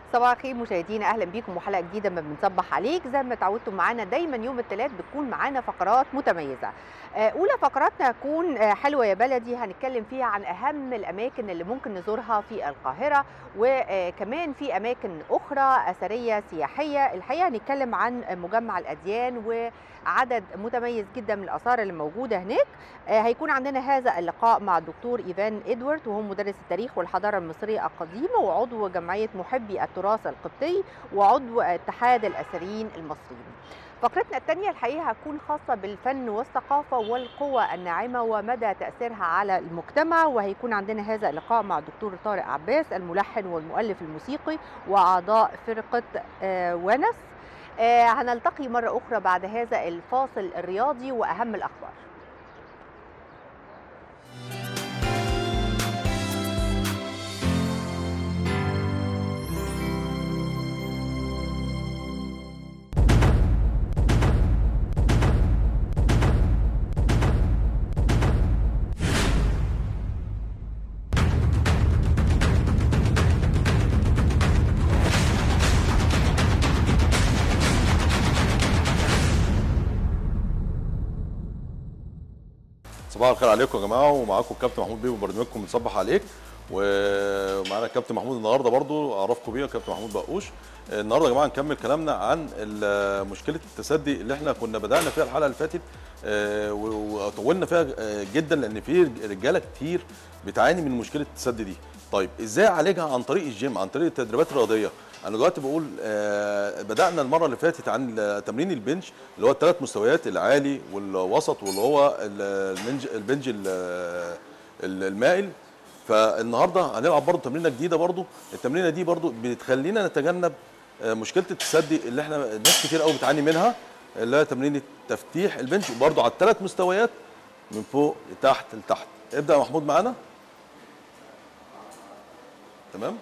صباح الخير مشاهدينا اهلا بيكم وحلقه جديده ما بنصبح عليك زي ما اتعودتم معانا دايما يوم الثلاث بتكون معانا فقرات متميزه اولى فقراتنا هتكون حلوه يا بلدي هنتكلم فيها عن اهم الاماكن اللي ممكن نزورها في القاهره وكمان في اماكن اخرى اثريه سياحيه الحقيقه هنتكلم عن مجمع الاديان وعدد متميز جدا من الاثار اللي موجوده هناك هيكون عندنا هذا اللقاء مع الدكتور ايفان ادوارد وهو مدرس التاريخ والحضاره المصريه القديمه وعضو جمعيه محبي التراث القبطي وعضو اتحاد الاثريين المصريين فقرتنا الثانية الحقيقة هتكون خاصة بالفن والثقافة والقوى الناعمة ومدى تأثيرها على المجتمع وهيكون عندنا هذا اللقاء مع الدكتور طارق عباس الملحن والمؤلف الموسيقي وأعضاء فرقة ونس هنلتقي مرة أخرى بعد هذا الفاصل الرياضي وأهم الأخبار صباح الخير عليكم يا جماعه ومعاكم الكابتن محمود بيه وبرنامجكم بنصبح عليك ومعانا الكابتن محمود النهارده برضو اعرفكم بيه الكابتن محمود بقوش النهارده يا جماعه نكمل كلامنا عن مشكله التسدي اللي احنا كنا بدانا فيها الحلقه اللي فاتت وطولنا فيها جدا لان في رجاله كتير بتعاني من مشكله التسدي دي طيب ازاي اعالجها عن طريق الجيم عن طريق التدريبات الرياضيه انا دلوقتي بقول آه بدانا المره اللي فاتت عن تمرين البنش اللي هو الثلاث مستويات العالي والوسط واللي هو البنج البنج المائل فالنهارده هنلعب برضه تمرينه جديده برضه التمرينه دي برضه بتخلينا نتجنب آه مشكله التسدي اللي احنا ناس كتير قوي بتعاني منها اللي هي تمرين تفتيح البنش برضه على الثلاث مستويات من فوق لتحت لتحت ابدا يا محمود معانا تمام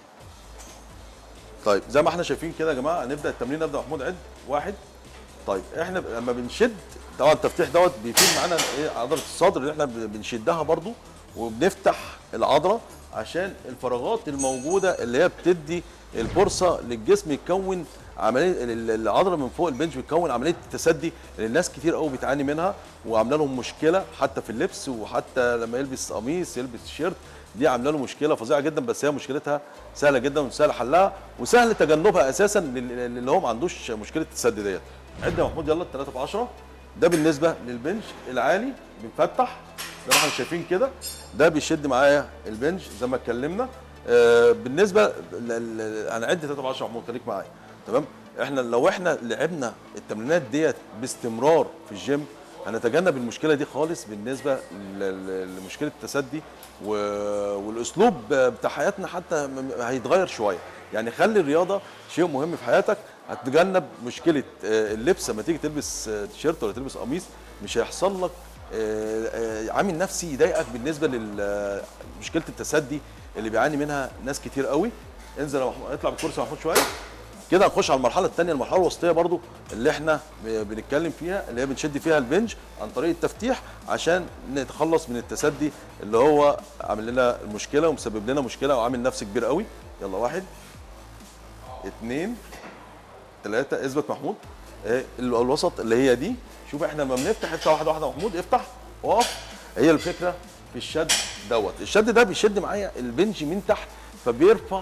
طيب زي ما احنا شايفين كده يا جماعه هنبدا التمرين نبدا محمود عد واحد طيب احنا لما بنشد طبعا التفتيح دوت بيفيد معانا ايه عضله الصدر اللي احنا بنشدها برده وبنفتح العضله عشان الفراغات الموجوده اللي هي بتدي الفرصه للجسم يكون عمليه العضله من فوق البنش بتكون عمليه التسدي اللي الناس كتير قوي بتعاني منها وعامله لهم مشكله حتى في اللبس وحتى لما يلبس قميص يلبس تيشيرت دي عامله له مشكله فظيعه جدا بس هي مشكلتها سهله جدا وسهل حلها وسهل تجنبها اساسا اللي هو ما عندوش مشكله التسدي ديت عد يا محمود يلا 3 في 10 ده بالنسبه للبنش العالي بنفتح زي ما احنا شايفين كده ده بيشد معايا البنش زي ما اتكلمنا آه بالنسبه هنعد 3 في 10 محمود خليك معايا تمام احنا لو احنا لعبنا التمرينات ديت باستمرار في الجيم هنتجنب المشكله دي خالص بالنسبه لمشكله التسدي والاسلوب بتاع حياتنا حتى هيتغير شويه يعني خلي الرياضه شيء مهم في حياتك هتتجنب مشكله اللبس لما تيجي تلبس تيشيرت ولا تلبس قميص مش هيحصل لك عامل نفسي يضايقك بالنسبه لمشكله التسدي اللي بيعاني منها ناس كتير قوي انزل يا محمود اطلع بالكرسي يا محمود شويه كده هنخش على المرحله الثانيه المرحله الوسطيه برضو اللي احنا بنتكلم فيها اللي هي بنشد فيها البنج عن طريق التفتيح عشان نتخلص من التسدي اللي هو عامل لنا المشكله ومسبب لنا مشكله وعامل نفس كبير قوي يلا واحد اثنين ثلاثة اثبت محمود ايه الوسط اللي هي دي شوف احنا لما بنفتح افتح واحده واحده محمود افتح اقف هي الفكره في الشد دوت الشد ده بيشد معايا البنج من تحت فبيرفع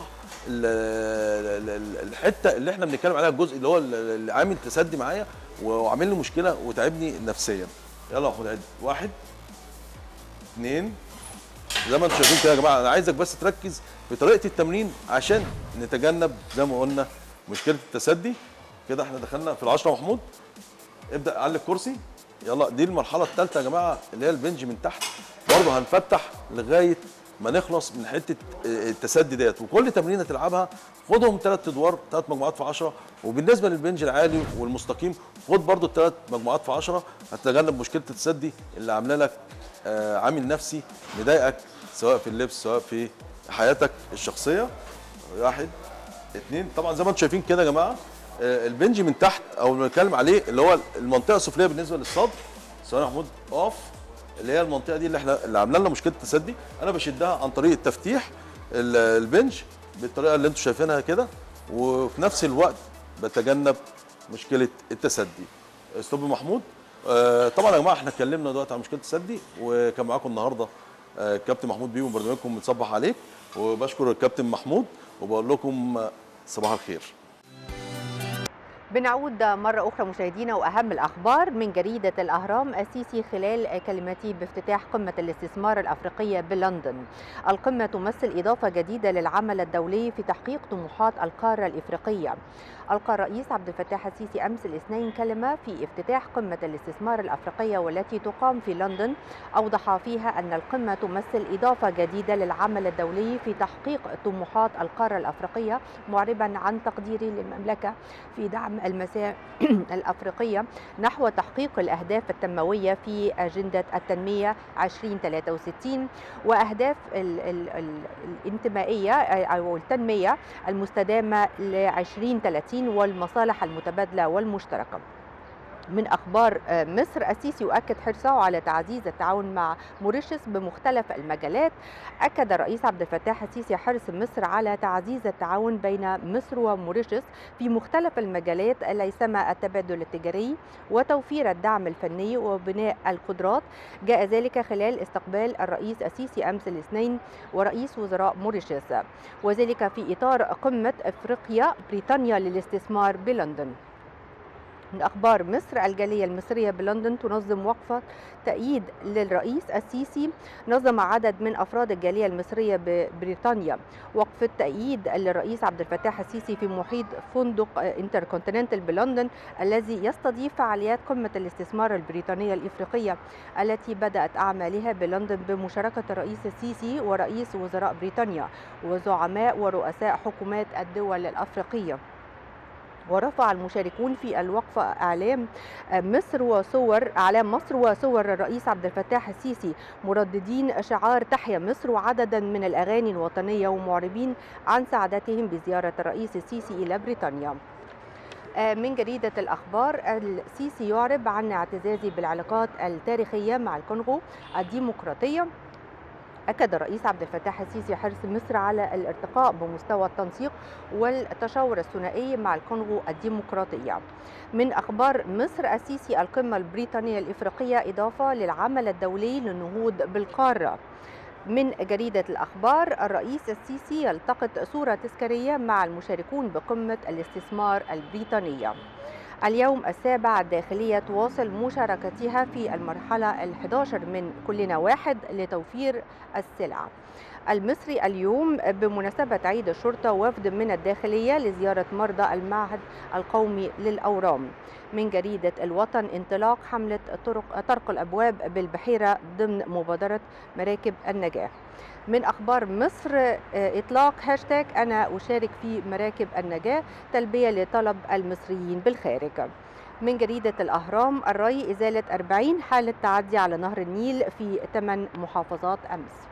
الحته اللي احنا بنتكلم عليها الجزء اللي هو اللي عامل تسدي معايا وعامل لي مشكله وتعبني نفسيا يلا يا محمود عد واحد اثنين زي ما انتم شايفين كده يا جماعه انا عايزك بس تركز في طريقه التمرين عشان نتجنب زي ما قلنا مشكله التسدي كده احنا دخلنا في العشره محمود ابدا على الكرسي يلا دي المرحله الثالثه يا جماعه اللي هي البنج من تحت برضه هنفتح لغايه ما نخلص من حته التسدي ديت وكل تمرينه تلعبها خدهم ثلاث ادوار ثلاث مجموعات في 10 وبالنسبه للبنج العالي والمستقيم خد برضو الثلاث مجموعات في 10 هتتجنب مشكله التسدي اللي عامله لك عامل نفسي مضايقك سواء في اللبس سواء في حياتك الشخصيه واحد اثنين طبعا زي ما انتم شايفين كده يا جماعه البنج من تحت او اللي بنتكلم عليه اللي هو المنطقه السفليه بالنسبه للصدر ثواني يا محمود اقف اللي هي المنطقه دي اللي احنا اللي عامله لنا مشكله التسدي انا بشدها عن طريق التفتيح ال- البنج بالطريقه اللي انتم شايفينها كده وفي نفس الوقت بتجنب مشكله التسدي استاذ محمود آه، طبعا يا جماعه احنا اتكلمنا دلوقتي عن مشكله التسدي وكان معاكم النهارده آه، الكابتن محمود بيه وبرنامجكم متصبح عليك وبشكر الكابتن محمود وبقول لكم آه، صباح الخير بنعود مرة أخرى مشاهدينا وأهم الأخبار من جريدة الأهرام السيسي خلال كلمته بافتتاح قمة الاستثمار الأفريقية بلندن القمة تمثل إضافة جديدة للعمل الدولي في تحقيق طموحات القارة الإفريقية ألقى الرئيس عبد الفتاح السيسي أمس الاثنين كلمة في افتتاح قمة الاستثمار الأفريقية والتي تقام في لندن أوضح فيها أن القمة تمثل إضافة جديدة للعمل الدولي في تحقيق طموحات القارة الأفريقية معربا عن تقديره للمملكة في دعم المساعي الأفريقية نحو تحقيق الأهداف التنموية في أجندة التنمية 2063 وأهداف ال ال ال الانتمائية أو التنمية المستدامة ل 2030 والمصالح المتبادلة والمشتركة من اخبار مصر السيسي يؤكد حرصه على تعزيز التعاون مع موريشيوس بمختلف المجالات اكد الرئيس عبد الفتاح السيسي حرص مصر على تعزيز التعاون بين مصر وموريشيوس في مختلف المجالات ليسما التبادل التجاري وتوفير الدعم الفني وبناء القدرات جاء ذلك خلال استقبال الرئيس السيسي امس الاثنين ورئيس وزراء موريشيوس وذلك في اطار قمه افريقيا بريطانيا للاستثمار بلندن من أخبار مصر الجالية المصرية بلندن تنظم وقفة تأييد للرئيس السيسي نظم عدد من أفراد الجالية المصرية ببريطانيا وقفة تأييد للرئيس عبد الفتاح السيسي في محيط فندق انتركونتيننتال بلندن الذي يستضيف فعاليات قمة الاستثمار البريطانية الإفريقية التي بدأت أعمالها بلندن بمشاركة الرئيس السيسي ورئيس وزراء بريطانيا وزعماء ورؤساء حكومات الدول الأفريقية ورفع المشاركون في الوقفة أعلام مصر وصور أعلام مصر وصور الرئيس عبد الفتاح السيسي مرددين شعار تحيا مصر وعددا من الأغاني الوطنية ومعربين عن سعادتهم بزيارة الرئيس السيسي إلى بريطانيا من جريدة الأخبار السيسي يعرب عن اعتزازه بالعلاقات التاريخية مع الكونغو الديمقراطية أكد الرئيس عبد الفتاح السيسي حرص مصر على الارتقاء بمستوى التنسيق والتشاور الثنائي مع الكونغو الديمقراطية. من أخبار مصر السيسي القمة البريطانية الإفريقية إضافة للعمل الدولي للنهوض بالقارة. من جريدة الأخبار الرئيس السيسي يلتقط صورة تذكارية مع المشاركون بقمة الاستثمار البريطانية. اليوم السابع الداخلية تواصل مشاركتها في المرحلة ال11 من كلنا واحد لتوفير السلع المصري اليوم بمناسبة عيد الشرطة وفد من الداخلية لزيارة مرضى المعهد القومي للأورام من جريدة الوطن انطلاق حملة طرق, طرق الأبواب بالبحيرة ضمن مبادرة مراكب النجاة من أخبار مصر إطلاق هاشتاج أنا أشارك في مراكب النجاة تلبية لطلب المصريين بالخارج من جريدة الأهرام الري إزالة 40 حالة تعدي على نهر النيل في 8 محافظات أمس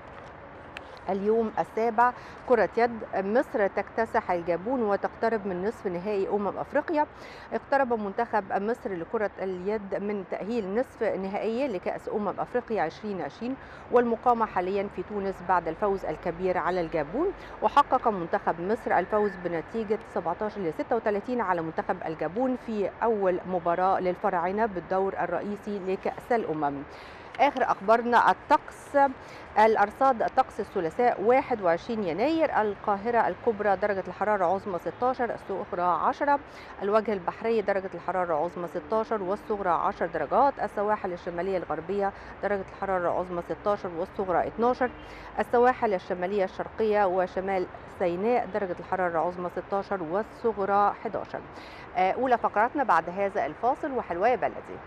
اليوم السابع كرة يد مصر تكتسح الجابون وتقترب من نصف نهائي أمم أفريقيا اقترب منتخب مصر لكرة اليد من تأهيل نصف نهائي لكأس أمم أفريقيا 2020 والمقامة حاليا في تونس بعد الفوز الكبير على الجابون وحقق منتخب مصر الفوز بنتيجة 17 ل 36 على منتخب الجابون في أول مباراة للفراعنة بالدور الرئيسي لكأس الأمم اخر اخبارنا الطقس الارصاد الطقس الثلاثاء 21 يناير القاهره الكبرى درجه الحراره عظمى 16 الصغرى 10 الوجه البحري درجه الحراره عظمى 16 والصغرى 10 درجات السواحل الشماليه الغربيه درجه الحراره عظمى 16 والصغرى 12 السواحل الشماليه الشرقيه وشمال سيناء درجه الحراره عظمى 16 والصغرى 11 اولى فقراتنا بعد هذا الفاصل وحلوية بلدي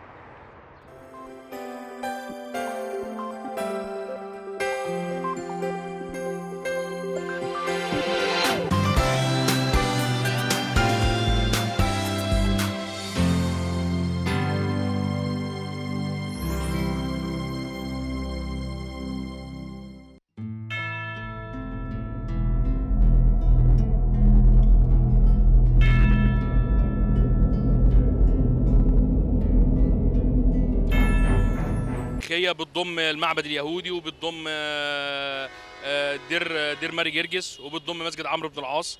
هي بتضم المعبد اليهودي وبتضم دير دير ماري جرجس وبتضم مسجد عمرو بن العاص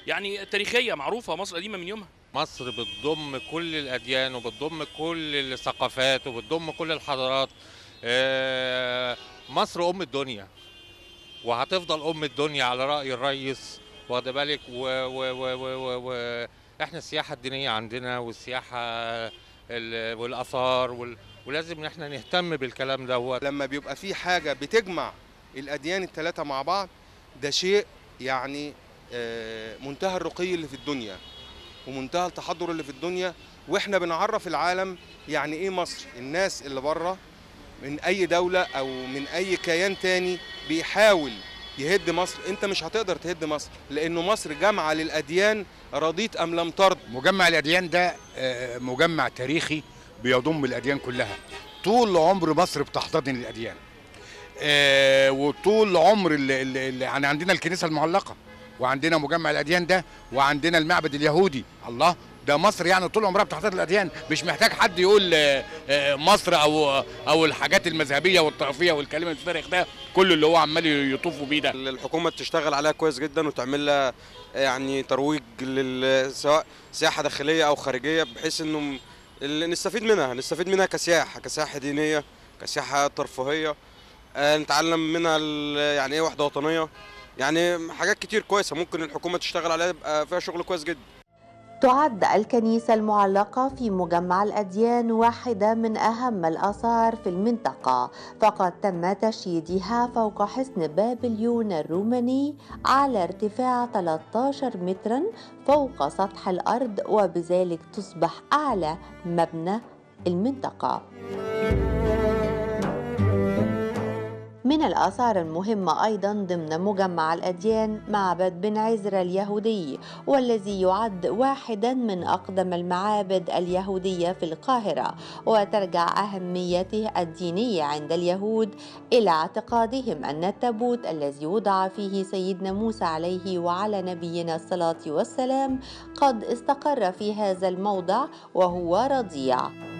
يعني تاريخيه معروفه مصر قديمه من يومها مصر بتضم كل الأديان وبتضم كل الثقافات وبتضم كل الحضارات آه، مصر أم الدنيا وهتفضل أم الدنيا على رأي الرئيس واخد بالك و و و و و و احنا السياحة الدينية عندنا والسياحة ال- والآثار وال ولازم ان احنا نهتم بالكلام دوت لما بيبقى في حاجة بتجمع الأديان الثلاثة مع بعض ده شيء يعني آه، منتهى الرقي اللي في الدنيا ومنتهى التحضر اللي في الدنيا واحنا بنعرف العالم يعني ايه مصر الناس اللي بره من اي دولة او من اي كيان تاني بيحاول يهد مصر انت مش هتقدر تهد مصر لانه مصر جامعة للأديان رضيت ام لم ترض مجمع الاديان ده آه، مجمع تاريخي بيضم الاديان كلها طول عمر مصر بتحتضن الاديان آه، وطول عمر اللي اللي اللي يعني عندنا الكنيسه المعلقه وعندنا مجمع الاديان ده وعندنا المعبد اليهودي الله ده مصر يعني طول عمرها بتحتضن الاديان مش محتاج حد يقول آه، آه، مصر او او الحاجات المذهبيه والطائفيه والكلام الفارغ ده كل اللي هو عمال يطوفوا بيه ده الحكومه تشتغل عليها كويس جدا وتعمل لها يعني ترويج لل- سواء سياحه داخليه او خارجيه بحيث انه م- اللي نستفيد منها نستفيد منها كسياحه كسياحه دينيه كسياحه ترفيهيه آه، نتعلم منها ال- يعني ايه وحده وطنيه يعني حاجات كتير كويسه ممكن الحكومه تشتغل عليها يبقى فيها شغل كويس جدا تعد الكنيسة المعلقة في مجمع الأديان واحدة من أهم الآثار في المنطقة فقد تم تشييدها فوق حصن بابليون الروماني على ارتفاع 13 مترا فوق سطح الأرض وبذلك تصبح أعلى مبنى المنطقة من الآثار المهمة أيضا ضمن مجمع الأديان معبد بن عزرا اليهودي والذي يعد واحدا من أقدم المعابد اليهودية في القاهرة وترجع أهميته الدينية عند اليهود إلى اعتقادهم أن التابوت الذي وضع فيه سيدنا موسى عليه وعلى نبينا الصلاة والسلام قد استقر في هذا الموضع وهو رضيع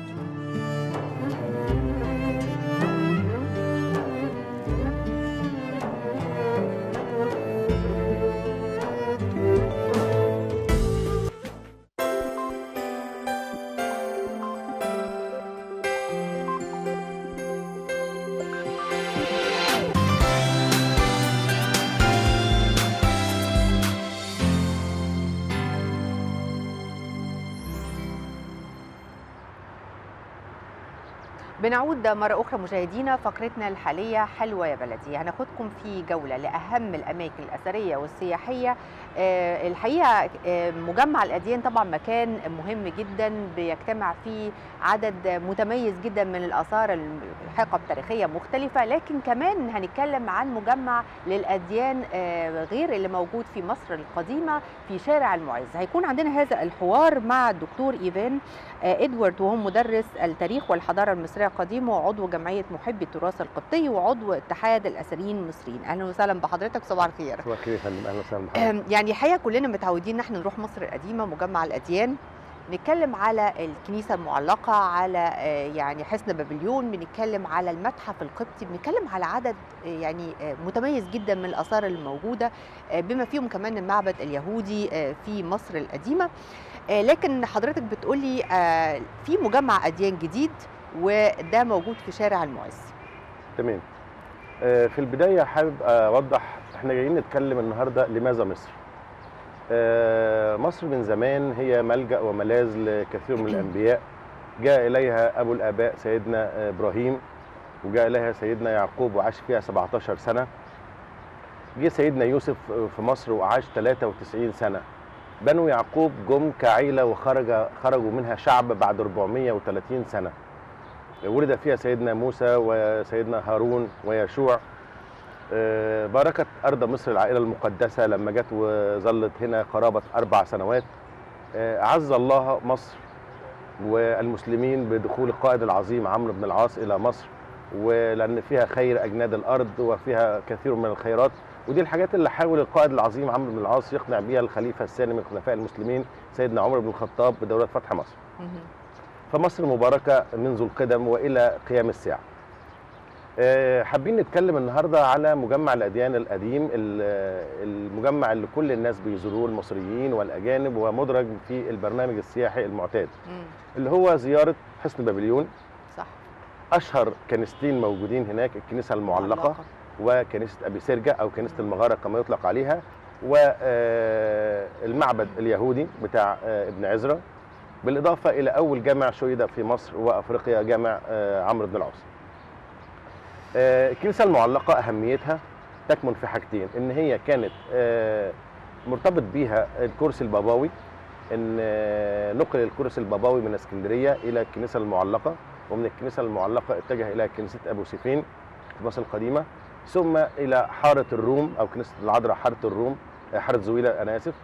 بنعود مرة أخرى مشاهدينا فقرتنا الحالية حلوة يا بلدي هناخدكم في جولة لأهم الأماكن الأثرية والسياحية آه، الحقيقة آه، مجمع الأديان طبعا مكان مهم جدا بيجتمع فيه عدد متميز جدا من الآثار الحقب تاريخية مختلفة لكن كمان هنتكلم عن مجمع للأديان آه، غير اللي موجود في مصر القديمة في شارع المعز هيكون عندنا هذا الحوار مع الدكتور إيفان آه، إدوارد وهو مدرس التاريخ والحضارة المصرية القديمة وعضو جمعية محبي التراث القبطي وعضو اتحاد الأثريين المصريين أهلا وسهلا بحضرتك صباح الخير صباح الخير يا فندم اهلا وسهلا بحضرتك أم، يعني الحقيقه كلنا متعودين ان احنا نروح مصر القديمه مجمع الاديان نتكلم على الكنيسه المعلقه على آه، يعني حصن بابليون بنتكلم على المتحف القبطي بنتكلم على عدد آه، يعني آه، متميز جدا من الاثار الموجوده آه، بما فيهم كمان المعبد اليهودي آه، في مصر القديمه آه، لكن حضرتك بتقولي آه، في مجمع اديان جديد وده موجود في شارع المعز تمام آه، في البدايه حابب اوضح احنا جايين نتكلم النهارده لماذا مصر آه، مصر من زمان هي ملجا وملاذ لكثير من الانبياء جاء اليها ابو الاباء سيدنا آه، ابراهيم وجاء اليها سيدنا يعقوب وعاش فيها 17 سنه جه سيدنا يوسف في مصر وعاش 93 سنه بنو يعقوب جم كعيله وخرج خرجوا منها شعب بعد 430 سنه ولد فيها سيدنا موسى وسيدنا هارون ويشوع آه، باركت أرض مصر العائلة المقدسة لما جت وظلت هنا قرابة أربع سنوات آه، أعز الله مصر والمسلمين بدخول القائد العظيم عمرو بن العاص إلى مصر ولأن فيها خير أجناد الأرض وفيها كثير من الخيرات ودي الحاجات اللي حاول القائد العظيم عمرو بن العاص يقنع بها الخليفة الثاني من خلفاء المسلمين سيدنا عمر بن الخطاب بدولة فتح مصر فمصر مباركة منذ القدم وإلى قيام الساعة آه، حابين نتكلم النهارده على مجمع الاديان القديم ال- المجمع اللي كل الناس بيزوروه المصريين والاجانب ومدرج في البرنامج السياحي المعتاد مم. اللي هو زياره حصن بابليون صح اشهر كنيستين موجودين هناك الكنيسه المعلقه وكنيسه ابي سرجه او كنيسه المغاره كما يطلق عليها والمعبد اليهودي بتاع آه، ابن عزرا بالاضافه الى اول جامع شيد في مصر وافريقيا جامع آه، عمرو بن العاص. آه، الكنيسه المعلقه اهميتها تكمن في حاجتين ان هي كانت آه، مرتبط بيها الكرسي البابوي ان آه، نقل الكرسي البابوي من اسكندريه الى الكنيسه المعلقه ومن الكنيسه المعلقه اتجه الى كنيسه ابو سيفين في مصر القديمه ثم الى حاره الروم او كنيسه العذراء حاره الروم آه، حاره زويله انا اسف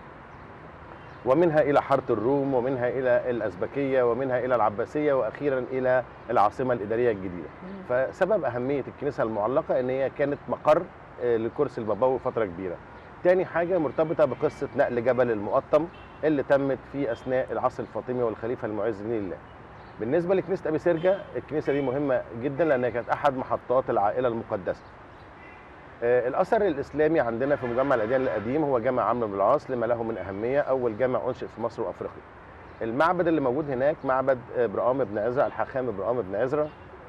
ومنها الى حاره الروم ومنها الى الازبكيه ومنها الى العباسيه واخيرا الى العاصمه الاداريه الجديده مم. فسبب اهميه الكنيسه المعلقه ان هي كانت مقر آه، للكرسي البابوي فتره كبيره تاني حاجه مرتبطه بقصه نقل جبل المقطم اللي تمت في اثناء العصر الفاطمي والخليفه المعز بن الله بالنسبه لكنيسه ابي سرجه الكنيسه دي مهمه جدا لانها كانت احد محطات العائله المقدسه آه، الاثر الاسلامي عندنا في مجمع الاديان القديم هو جامع عمرو بن العاص لما له من اهميه اول جامع انشئ في مصر وافريقيا المعبد اللي موجود هناك معبد آه، برقام بن عزرا الحاخام برقام بن عزرا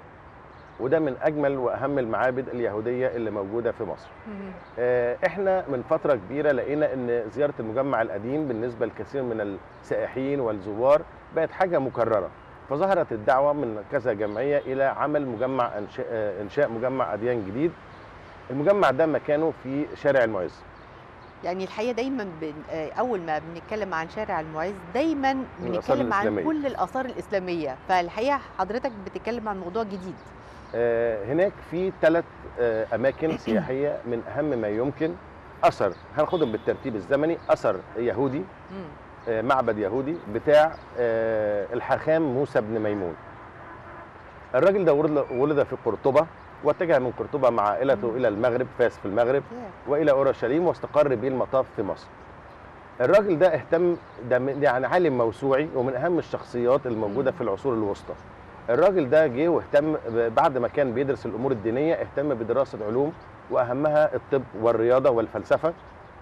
وده من اجمل واهم المعابد اليهوديه اللي موجوده في مصر مم. آه، احنا من فتره كبيره لقينا ان زياره المجمع القديم بالنسبه لكثير من السائحين والزوار بقت حاجه مكرره فظهرت الدعوه من كذا جمعيه الى عمل مجمع انشاء آه، انشاء مجمع اديان جديد المجمع ده مكانه في شارع المعز يعني الحقيقه دايما بن... آه، اول ما بنتكلم عن شارع المعز دايما الآثار بنتكلم عن الإسلامية. كل الاثار الاسلاميه فالحقيقه حضرتك بتتكلم عن موضوع جديد آه، هناك في ثلاث اماكن سياحيه من اهم ما يمكن اثر هناخدهم بالترتيب الزمني اثر يهودي مم. آه، معبد يهودي بتاع آه، الحاخام موسى بن ميمون الراجل ده ولد ولد في قرطبة واتجه من قرطبة مع عائلته مم. إلى المغرب فاس في المغرب ياه. وإلى أورشليم واستقر به المطاف في مصر الراجل ده اهتم ده من- يعني عالم موسوعي ومن أهم الشخصيات الموجودة مم. في العصور الوسطى الراجل ده جه واهتم ب- بعد ما كان بيدرس الأمور الدينية اهتم بدراسة علوم وأهمها الطب والرياضة والفلسفة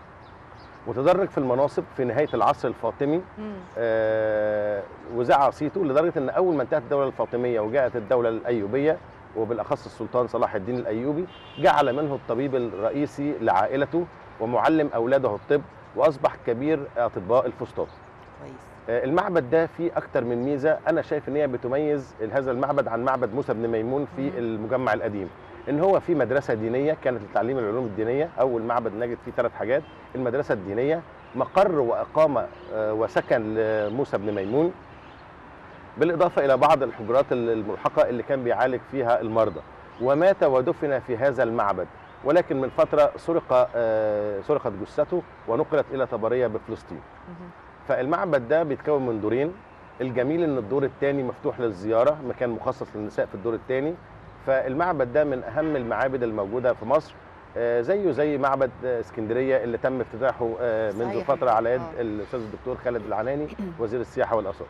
وتدرج في المناصب في نهاية العصر الفاطمي مم. آه، وزع صيته لدرجه ان اول ما انتهت الدوله الفاطميه وجاءت الدوله الايوبيه وبالاخص السلطان صلاح الدين الايوبي جعل منه الطبيب الرئيسي لعائلته ومعلم اولاده الطب واصبح كبير اطباء الفسطاط. كويس آه، المعبد ده فيه اكتر من ميزه انا شايف ان هي بتميز هذا المعبد عن معبد موسى بن ميمون في مم. المجمع القديم. ان هو في مدرسه دينيه كانت لتعليم العلوم الدينيه اول معبد نجد فيه ثلاث حاجات المدرسه الدينيه مقر واقامه آه، وسكن لموسى بن ميمون بالاضافه الى بعض الحجرات الملحقه اللي كان بيعالج فيها المرضى ومات ودفن في هذا المعبد ولكن من فتره سرق آه، سرقت جثته ونقلت الى طبريه بفلسطين مهم. فالمعبد ده بيتكون من دورين الجميل ان الدور الثاني مفتوح للزياره مكان مخصص للنساء في الدور الثاني فالمعبد ده من اهم المعابد الموجوده في مصر آه، زيه زي معبد آه، اسكندريه اللي تم افتتاحه آه، منذ صحيح. فتره على يد آه. الاستاذ الدكتور خالد العناني وزير السياحه والاثار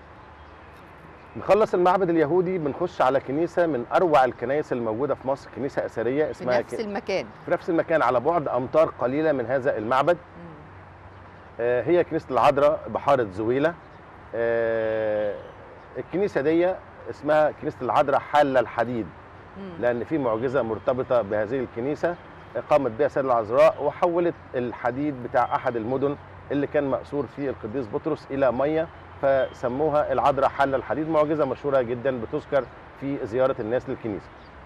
نخلص المعبد اليهودي بنخش على كنيسه من اروع الكنائس الموجوده في مصر كنيسه اثريه في اسمها نفس ك... المكان في نفس المكان على بعد امتار قليله من هذا المعبد مم. آه، هي كنيسه العذراء بحاره زويله آه، الكنيسه دي اسمها كنيسه العذراء حل الحديد مم. لان في معجزه مرتبطه بهذه الكنيسه قامت بها السيده العذراء وحولت الحديد بتاع احد المدن اللي كان مأسور فيه القديس بطرس الى ميه فسموها العذراء حل الحديد معجزه مشهوره جدا بتذكر في زياره الناس للكنيسه.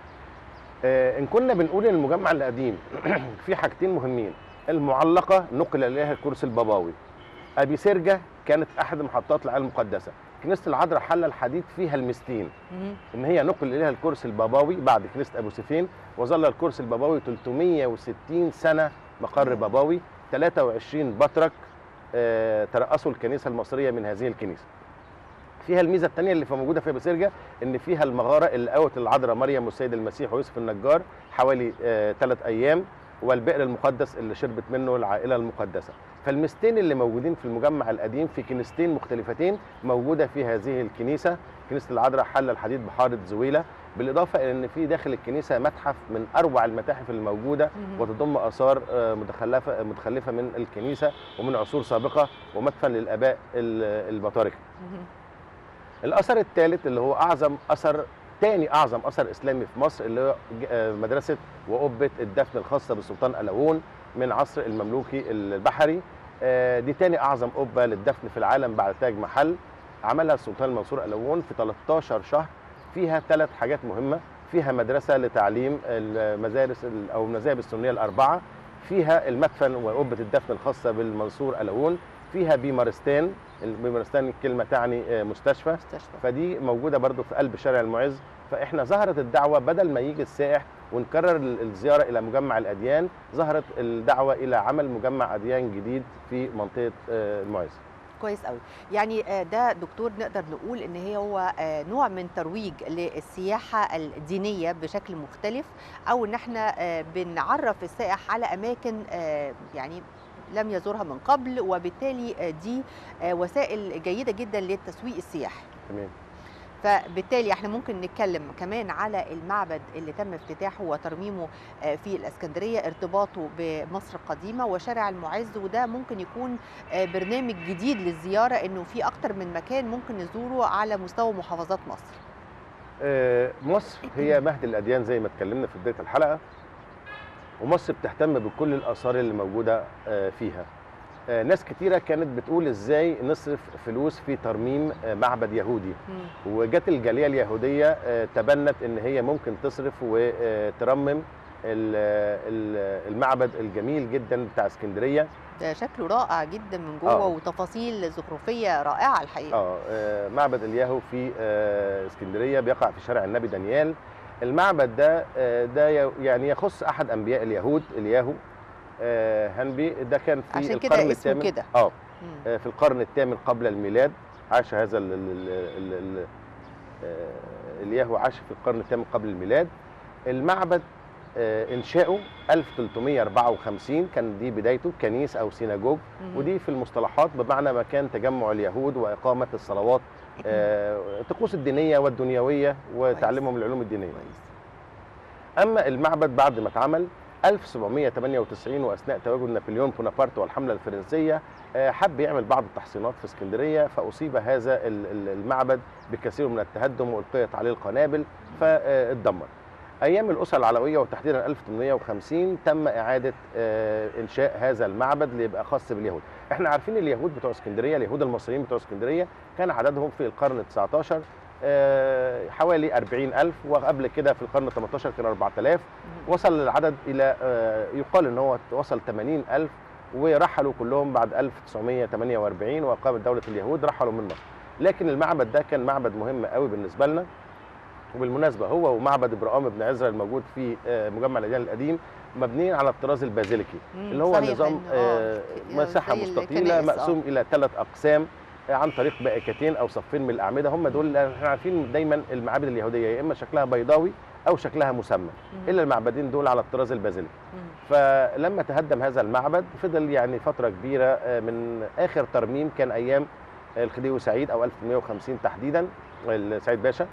آه، ان كنا بنقول ان المجمع القديم في حاجتين مهمين المعلقه نقل اليها الكرسي البابوي ابي سرجه كانت احد محطات العالم المقدسه كنيسه العذراء حل الحديد فيها المستين مم. ان هي نقل اليها الكرسي البابوي بعد كنيسه ابو سيفين وظل الكرسي البابوي 360 سنه مقر بابوي 23 بطرك آه، ترأسوا الكنيسه المصريه من هذه الكنيسه. فيها الميزه الثانيه اللي في موجوده في ابو سرجه ان فيها المغاره اللي قوت العذراء مريم والسيد المسيح ويوسف النجار حوالي ثلاث ايام والبئر المقدس اللي شربت منه العائله المقدسه فالمستين اللي موجودين في المجمع القديم في كنيستين مختلفتين موجوده في هذه الكنيسه كنيسه العذراء حل الحديد بحاره زويله بالاضافه الى ان في داخل الكنيسه متحف من اروع المتاحف الموجوده مهم. وتضم اثار آه، متخلفه متخلفه من الكنيسه ومن عصور سابقه ومدفن للاباء ال- البطاركه مهم. الاثر الثالث اللي هو اعظم اثر تاني اعظم اثر اسلامي في مصر اللي هو ج- آه، مدرسه وقبه الدفن الخاصه بالسلطان الاوون من عصر المملوكي البحري آه، دي تاني اعظم قبه للدفن في العالم بعد تاج محل عملها السلطان المنصور الاوون في 13 شهر فيها ثلاث حاجات مهمه فيها مدرسه لتعليم المدارس ال- او المذاهب السنيه الاربعه فيها المدفن وقبه الدفن الخاصه بالمنصور الاوون فيها بيمارستان البيمارستان الكلمه تعني آه، مستشفى مستشفى فدي موجوده برضو في قلب شارع المعز فاحنا ظهرت الدعوه بدل ما يجي السائح ونكرر ال- الزياره الى مجمع الاديان ظهرت الدعوه الى عمل مجمع اديان جديد في منطقه آه، المعز كويس قوي يعني آه، ده دكتور نقدر نقول ان هي هو آه، نوع من ترويج للسياحه الدينيه بشكل مختلف او ان احنا آه، بنعرف السائح على اماكن آه، يعني لم يزورها من قبل وبالتالي آه، دي آه، وسائل جيده جدا للتسويق السياحي تمام فبالتالي احنا ممكن نتكلم كمان على المعبد اللي تم افتتاحه وترميمه آه، في الاسكندريه ارتباطه بمصر القديمه وشارع المعز وده ممكن يكون آه، برنامج جديد للزياره انه في اكتر من مكان ممكن نزوره على مستوى محافظات مصر آه، مصر هي مهد الاديان زي ما اتكلمنا في بدايه الحلقه ومصر بتهتم بكل الاثار اللي موجوده آه، فيها آه، ناس كتيره كانت بتقول ازاي نصرف فلوس في ترميم آه، معبد يهودي وجت الجاليه اليهوديه آه، تبنت ان هي ممكن تصرف وترمم ال- ال- المعبد الجميل جدا بتاع اسكندريه ده شكله رائع جدا من جوه آه. وتفاصيل زخرفيه رائعه الحقيقه اه آه، معبد الياهو في آه، اسكندريه بيقع في شارع النبي دانيال المعبد ده آه، ده ي- يعني يخص احد انبياء اليهود الياهو آه، هنبي ده كان في عشان القرن كده اسمه الثامن كده اه مم. آه، في القرن الثامن قبل الميلاد عاش هذا ال ال ال ال آه، الياهو عاش في القرن الثامن قبل الميلاد المعبد آه، انشاؤه 1354 كان دي بدايته كنيس او سيناجوج مم. ودي في المصطلحات بمعنى مكان تجمع اليهود واقامه الصلوات آه، الطقوس الدينيه والدنيويه وتعليمهم العلوم الدينيه كويس اما المعبد بعد ما اتعمل 1798 واثناء تواجد نابليون بونابرت والحمله الفرنسيه آه، حب يعمل بعض التحصينات في اسكندريه فاصيب هذا ال- ال- المعبد بكثير من التهدم والقيت عليه القنابل فاتدمر ايام الاسره العلويه وتحديدا 1850 تم اعاده آه، انشاء هذا المعبد ليبقى خاص باليهود احنا عارفين اليهود بتوع اسكندريه اليهود المصريين بتوع اسكندريه كان عددهم في القرن ال 19 آه، حوالي 40000 وقبل كده في القرن ال 18 كان 4000 وصل العدد الى آه، يقال ان هو وصل 80000 ورحلوا كلهم بعد 1948 وقامت دوله اليهود رحلوا من مصر لكن المعبد ده كان معبد مهم قوي بالنسبه لنا وبالمناسبه هو ومعبد ابراهام بن عزرا الموجود في آه، مجمع الاديان القديم مبنيين على الطراز البازيليكي مم، اللي هو صحيح نظام إن- آه، آه، ك- مساحه زي مستطيله الكنائس، آه. مقسوم الى ثلاث اقسام آه، عن طريق بائكتين او صفين من الاعمده هم دول اللي احنا عارفين دايما المعابد اليهوديه يا اما شكلها بيضاوي او شكلها مسمى مم. الا المعبدين دول على الطراز البازيليكي مم. فلما تهدم هذا المعبد فضل يعني فتره كبيره آه، من اخر ترميم كان ايام الخديوي سعيد او 1150 تحديدا سعيد باشا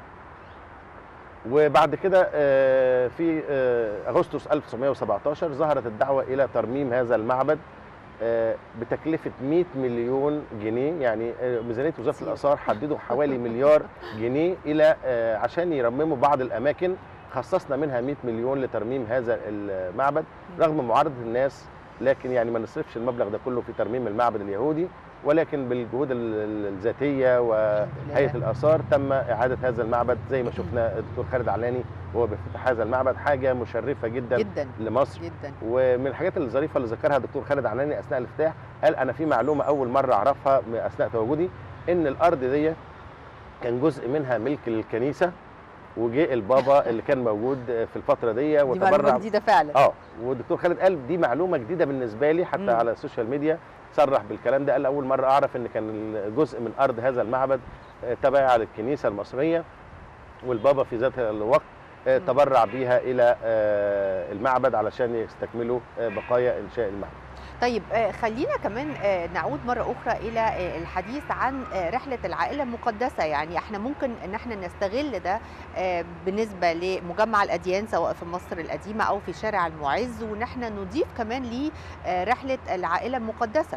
وبعد كده آه، في آه، اغسطس 1917 ظهرت الدعوه الى ترميم هذا المعبد آه، بتكلفه 100 مليون جنيه يعني آه، ميزانيه وزاره كتير. الاثار حددوا حوالي مليار جنيه الى آه، عشان يرمموا بعض الاماكن خصصنا منها 100 مليون لترميم هذا المعبد رغم معارضه الناس لكن يعني ما نصرفش المبلغ ده كله في ترميم المعبد اليهودي ولكن بالجهود ال- ال- الذاتيه وهيئه الاثار تم اعاده هذا المعبد زي ما شفنا الدكتور خالد علاني وهو بيفتتح هذا المعبد حاجه مشرفه جدا, جدا لمصر جدا ومن الحاجات الظريفه اللي ذكرها الدكتور خالد علاني اثناء الافتتاح قال انا في معلومه اول مره اعرفها من اثناء تواجدي ان الارض دي كان جزء منها ملك للكنيسه وجه البابا اللي كان موجود في الفتره دي دي معلومه وتبرع جديده فعلا اه والدكتور خالد قال دي معلومه جديده بالنسبه لي حتى مم. على السوشيال ميديا صرح بالكلام ده قال اول مره اعرف ان كان جزء من ارض هذا المعبد آه، تابع للكنيسه المصريه والبابا في ذات الوقت آه، مم. تبرع بيها الى آه، المعبد علشان يستكملوا آه، بقايا انشاء المعبد طيب آه، خلينا كمان آه، نعود مرة أخرى إلى آه، الحديث عن آه، رحلة العائلة المقدسة يعني احنا ممكن إن احنا نستغل ده آه، بالنسبة لمجمع الأديان سواء في مصر القديمة أو في شارع المعز وإن احنا نضيف كمان لرحلة العائلة المقدسة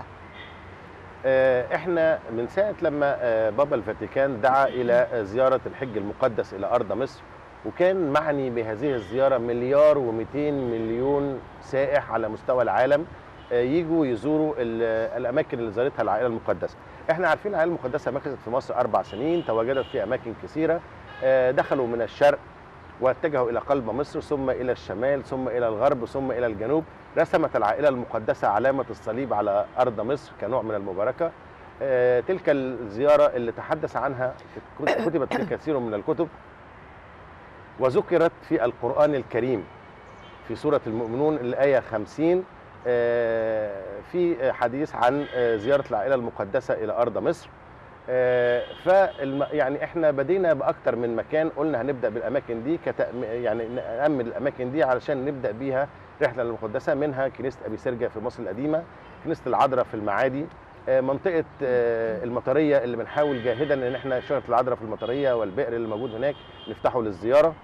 آه، احنا من ساعه لما آه، بابا الفاتيكان دعا الى آه، زياره الحج المقدس الى ارض مصر وكان معني بهذه الزياره مليار و200 مليون سائح على مستوى العالم آه، يجوا يزوروا ال- الاماكن اللي زارتها العائله المقدسه. احنا عارفين العائله المقدسه مكثت في مصر اربع سنين تواجدت في اماكن كثيره آه، دخلوا من الشرق واتجهوا الى قلب مصر ثم الى الشمال ثم الى الغرب ثم الى الجنوب رسمت العائله المقدسه علامه الصليب على ارض مصر كنوع من المباركه آه، تلك الزياره اللي تحدث عنها كتبت في كثير من الكتب وذكرت في القران الكريم في سوره المؤمنون الايه 50 آه، في حديث عن آه، زياره العائله المقدسه الى ارض مصر ف يعني احنا بدينا باكتر من مكان قلنا هنبدا بالاماكن دي كتأم يعني نامن الاماكن دي علشان نبدا بيها رحله المقدسه منها كنيسه ابي سرجه في مصر القديمه كنيسه العذراء في المعادي آه، منطقه آه، المطريه اللي بنحاول جاهدا ان احنا شجره العذراء في المطريه والبئر اللي موجود هناك نفتحه للزياره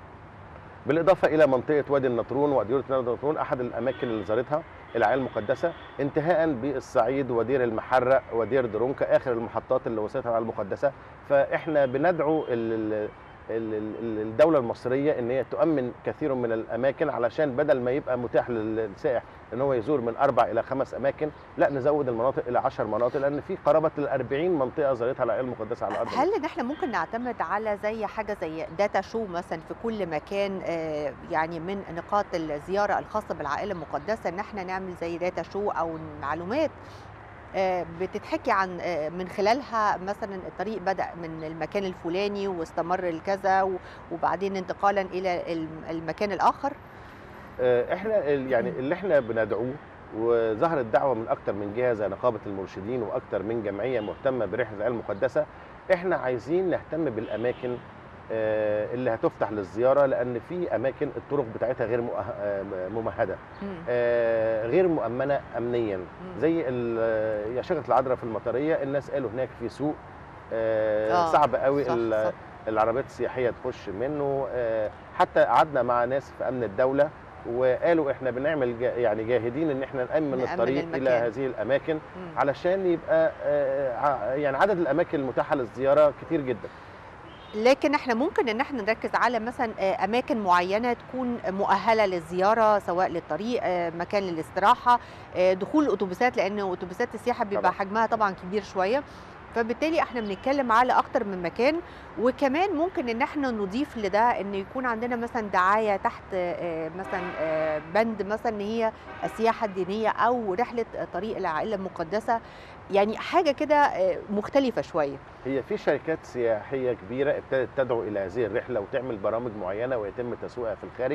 بالاضافه الى منطقه وادي النطرون واديره وادي النطرون احد الاماكن اللي زارتها العائله المقدسه انتهاء بالصعيد ودير المحرق ودير درونكا اخر المحطات اللي وصلتها العائله المقدسه فاحنا بندعو ال- ال- ال- ال- الدوله المصريه ان هي تؤمن كثير من الاماكن علشان بدل ما يبقى متاح للسائح ان هو يزور من اربع الى خمس اماكن لا نزود المناطق الى 10 مناطق لان في قرابه ال 40 منطقه زارتها العائله المقدسه على ارض مصر. هل ان احنا ممكن نعتمد على زي حاجه زي داتا شو مثلا في كل مكان آه، يعني من نقاط الزياره الخاصه بالعائله المقدسه ان احنا نعمل زي داتا شو او معلومات آه، بتتحكي عن آه، من خلالها مثلا الطريق بدا من المكان الفلاني واستمر لكذا و- وبعدين انتقالا الى الم- المكان الاخر آه، احنا ال- يعني اللي احنا بندعوه وظهرت دعوه من اكتر من جهه زي نقابه المرشدين واكتر من جمعيه مهتمه برحله العائله المقدسه احنا عايزين نهتم بالاماكن آه، اللي هتفتح للزياره لان في اماكن الطرق بتاعتها غير مؤه- آه، ممهده مم. آه، غير مؤمنه امنيا مم. زي ال- يا شجره العذراء في المطريه الناس قالوا هناك في سوق آه، آه، صعب قوي صح، ال- صح. العربيات السياحيه تخش منه آه، حتى قعدنا مع ناس في امن الدوله وقالوا احنا بنعمل جا يعني جاهدين ان احنا نامن نأمن الطريق المكان. الى هذه الاماكن مم. علشان يبقى آه، ع- يعني عدد الاماكن المتاحه للزياره كتير جدا لكن احنا ممكن ان احنا نركز على مثلا آه، اماكن معينه تكون مؤهله للزياره سواء للطريق آه، مكان للاستراحه آه، دخول الاتوبيسات لان اتوبيسات السياحه بيبقى طبعا. حجمها طبعا كبير شويه فبالتالي احنا بنتكلم على اكتر من مكان وكمان ممكن ان احنا نضيف لده ان يكون عندنا مثلا دعايه تحت آه، مثلا آه، بند مثلا ان هي السياحه الدينيه او رحله طريق العائله المقدسه يعني حاجه كده آه، مختلفه شويه هي في شركات سياحيه كبيره ابتدت تدعو الى هذه الرحله وتعمل برامج معينه ويتم تسويقها في الخارج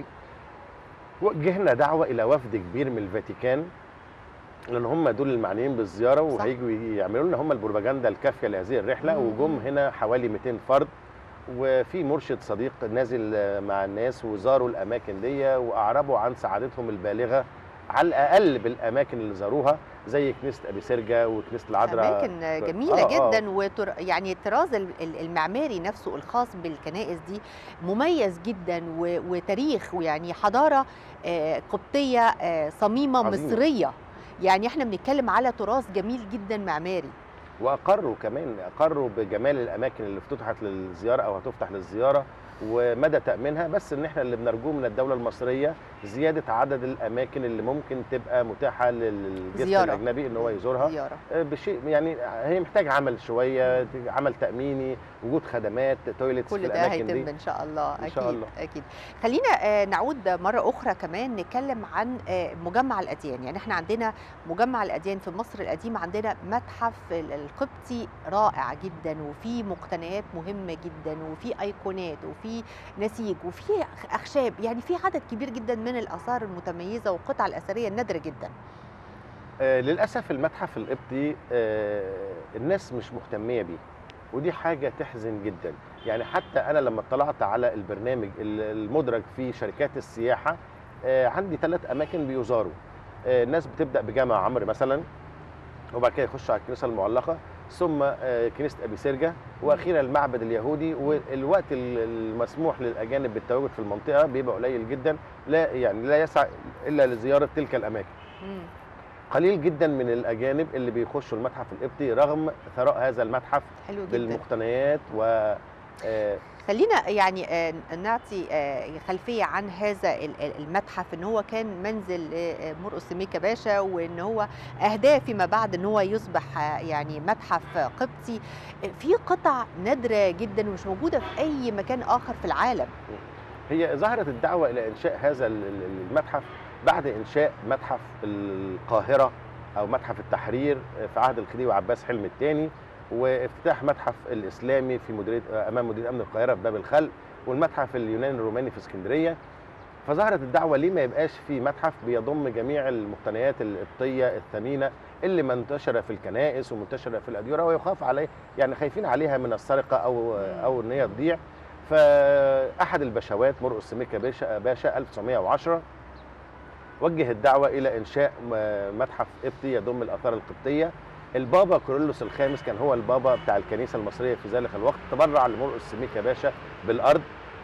وجهنا دعوه الى وفد كبير من الفاتيكان لان هم دول المعنيين بالزياره صح. وهيجوا يعملوا لنا هم البروباجندا الكافيه لهذه الرحله مم. وجم هنا حوالي 200 فرد وفي مرشد صديق نازل مع الناس وزاروا الاماكن دي واعربوا عن سعادتهم البالغه على الاقل بالاماكن اللي زاروها زي كنيسه ابي سرجه وكنيسه العذراء اماكن جميله آه، آه. جدا وتر... يعني الطراز ال- ال- المعماري نفسه الخاص بالكنائس دي مميز جدا و... وتاريخ ويعني حضاره آه، قبطيه آه، صميمه عظيمة. مصريه يعني احنا بنتكلم على تراث جميل جدا معماري واقروا كمان اقروا بجمال الاماكن اللي افتتحت للزياره او هتفتح للزياره ومدى تامينها بس ان احنا اللي بنرجوه من الدوله المصريه زياده عدد الاماكن اللي ممكن تبقى متاحه للجست زيارة. الاجنبي ان هو يزورها زياره آه، بشيء يعني هي محتاج عمل شويه عمل تاميني وجود خدمات تويلتس في كل ده الاماكن هيتم دي ان شاء الله إن اكيد شاء الله. اكيد خلينا آه، نعود مره اخرى كمان نتكلم عن آه، مجمع الاديان يعني احنا عندنا مجمع الاديان في مصر القديمه عندنا متحف ال- القبطي رائع جدا وفي مقتنيات مهمه جدا وفي ايقونات وفي نسيج وفي اخشاب يعني في عدد كبير جدا من الاثار المتميزه والقطع الاثريه النادره جدا آه، للاسف المتحف القبطي آه، الناس مش مهتميه بيه ودي حاجه تحزن جدا يعني حتى انا لما اطلعت على البرنامج ال- المدرج في شركات السياحه آه، عندي ثلاث اماكن بيزاروا آه، الناس بتبدا بجامع عمرو مثلا وبعد كده يخش على الكنيسه المعلقه ثم آه، كنيسه ابي سرجه واخيرا المعبد اليهودي والوقت ال- المسموح للاجانب بالتواجد في المنطقه بيبقى قليل جدا لا يعني لا يسع الا لزياره تلك الاماكن مم. قليل جدا من الاجانب اللي بيخشوا المتحف القبطي رغم ثراء هذا المتحف حلو جدا بالمقتنيات و آه، خلينا يعني آه، نعطي آه، خلفيه عن هذا ال- ال- المتحف ان هو كان منزل آه، مرقس سميكه باشا وان هو اهداه فيما بعد ان هو يصبح آه، يعني متحف قبطي آه، في قطع نادره جدا ومش موجوده في اي مكان اخر في العالم هي ظهرت الدعوه الى انشاء هذا ال- ال- المتحف بعد انشاء متحف القاهره او متحف التحرير في عهد الخديوي عباس حلمي الثاني وافتتاح متحف الاسلامي في مديريه امام مديريه امن القاهره في باب الخلق والمتحف اليوناني الروماني في اسكندريه فظهرت الدعوه ليه ما يبقاش في متحف بيضم جميع المقتنيات القبطيه الثمينه اللي منتشره في الكنائس ومنتشره في الاديره ويخاف عليه يعني خايفين عليها من السرقه او او ان هي تضيع فاحد البشوات مرقس سميكه باشا باشا 1910 وجه الدعوه الى انشاء م- متحف قبطي يضم الاثار القبطيه البابا كورولوس الخامس كان هو البابا بتاع الكنيسه المصريه في ذلك الوقت تبرع لمرقس سميكه باشا بالارض